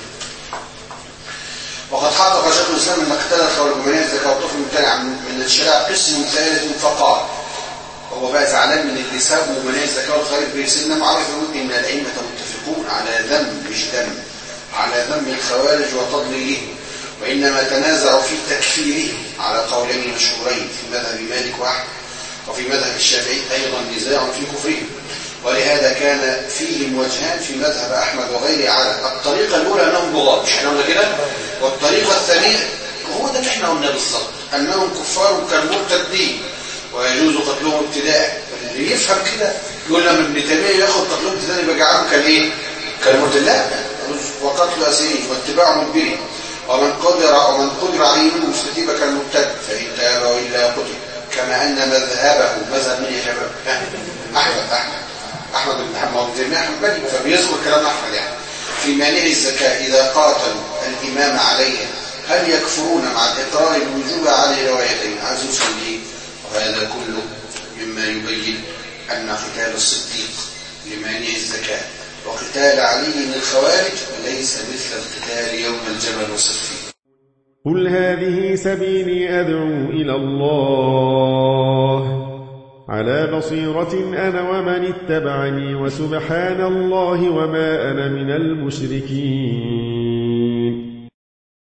وقد حقق شيخ الاسلام ان قتال الخوارجمانيه الزكاه والطفل الممتنع من الشريعه قسم ثالث فقال هو بقى زعلان من اللي سابوا ومنع الزكاة والخارج بيرسلنا معرفة يقول إن الأئمة متفقون على ذم مش دم على ذم الخوارج وتضليلهم وإنما تنازعوا في تكفيرهم على قولين مشهورين في مذهب مالك وأحمد وفي مذهب الشافعي أيضا نزاع في كفرهم ولهذا كان فيهم وجهان في مذهب أحمد وغيره على الطريقة الأولى أنهم بغاة مش احنا قلنا كده والطريقة الثانية هو ده اللي احنا قلنا بالظبط أنهم كفار كالمرتدين ويجوز قتلهم ابتداء اللي يفهم كده يقول لما ابن تيمية ياخد قتلهم ابتداء يبقى جعلهم كالايه؟ كالمرتد لا وقتل أسيرين واتباع مدبرين ومن قدر ومن قدر عليه منهم استتيب كالمرتد فإن تاب وإلا قتل كما أن مذهبه مذهب من يا شباب أحمد أحمد أحمد بن محمد بن تيمية حنبلي فبيذكر كلام أحمد يعني في مانع الزكاة إذا قاتلوا الإمام عليها هل يكفرون مع الإقرار بالوجوب على روايتين عايز يوصل ليه وهذا كله مما يبين أن قتال الصديق لمانع الزكاة وقتال علي من الخوارج ليس مثل القتال يوم الجبل والصفين قل هذه سبيلي أدعو إلى الله على بصيرة أنا ومن اتبعني وسبحان الله وما أنا من المشركين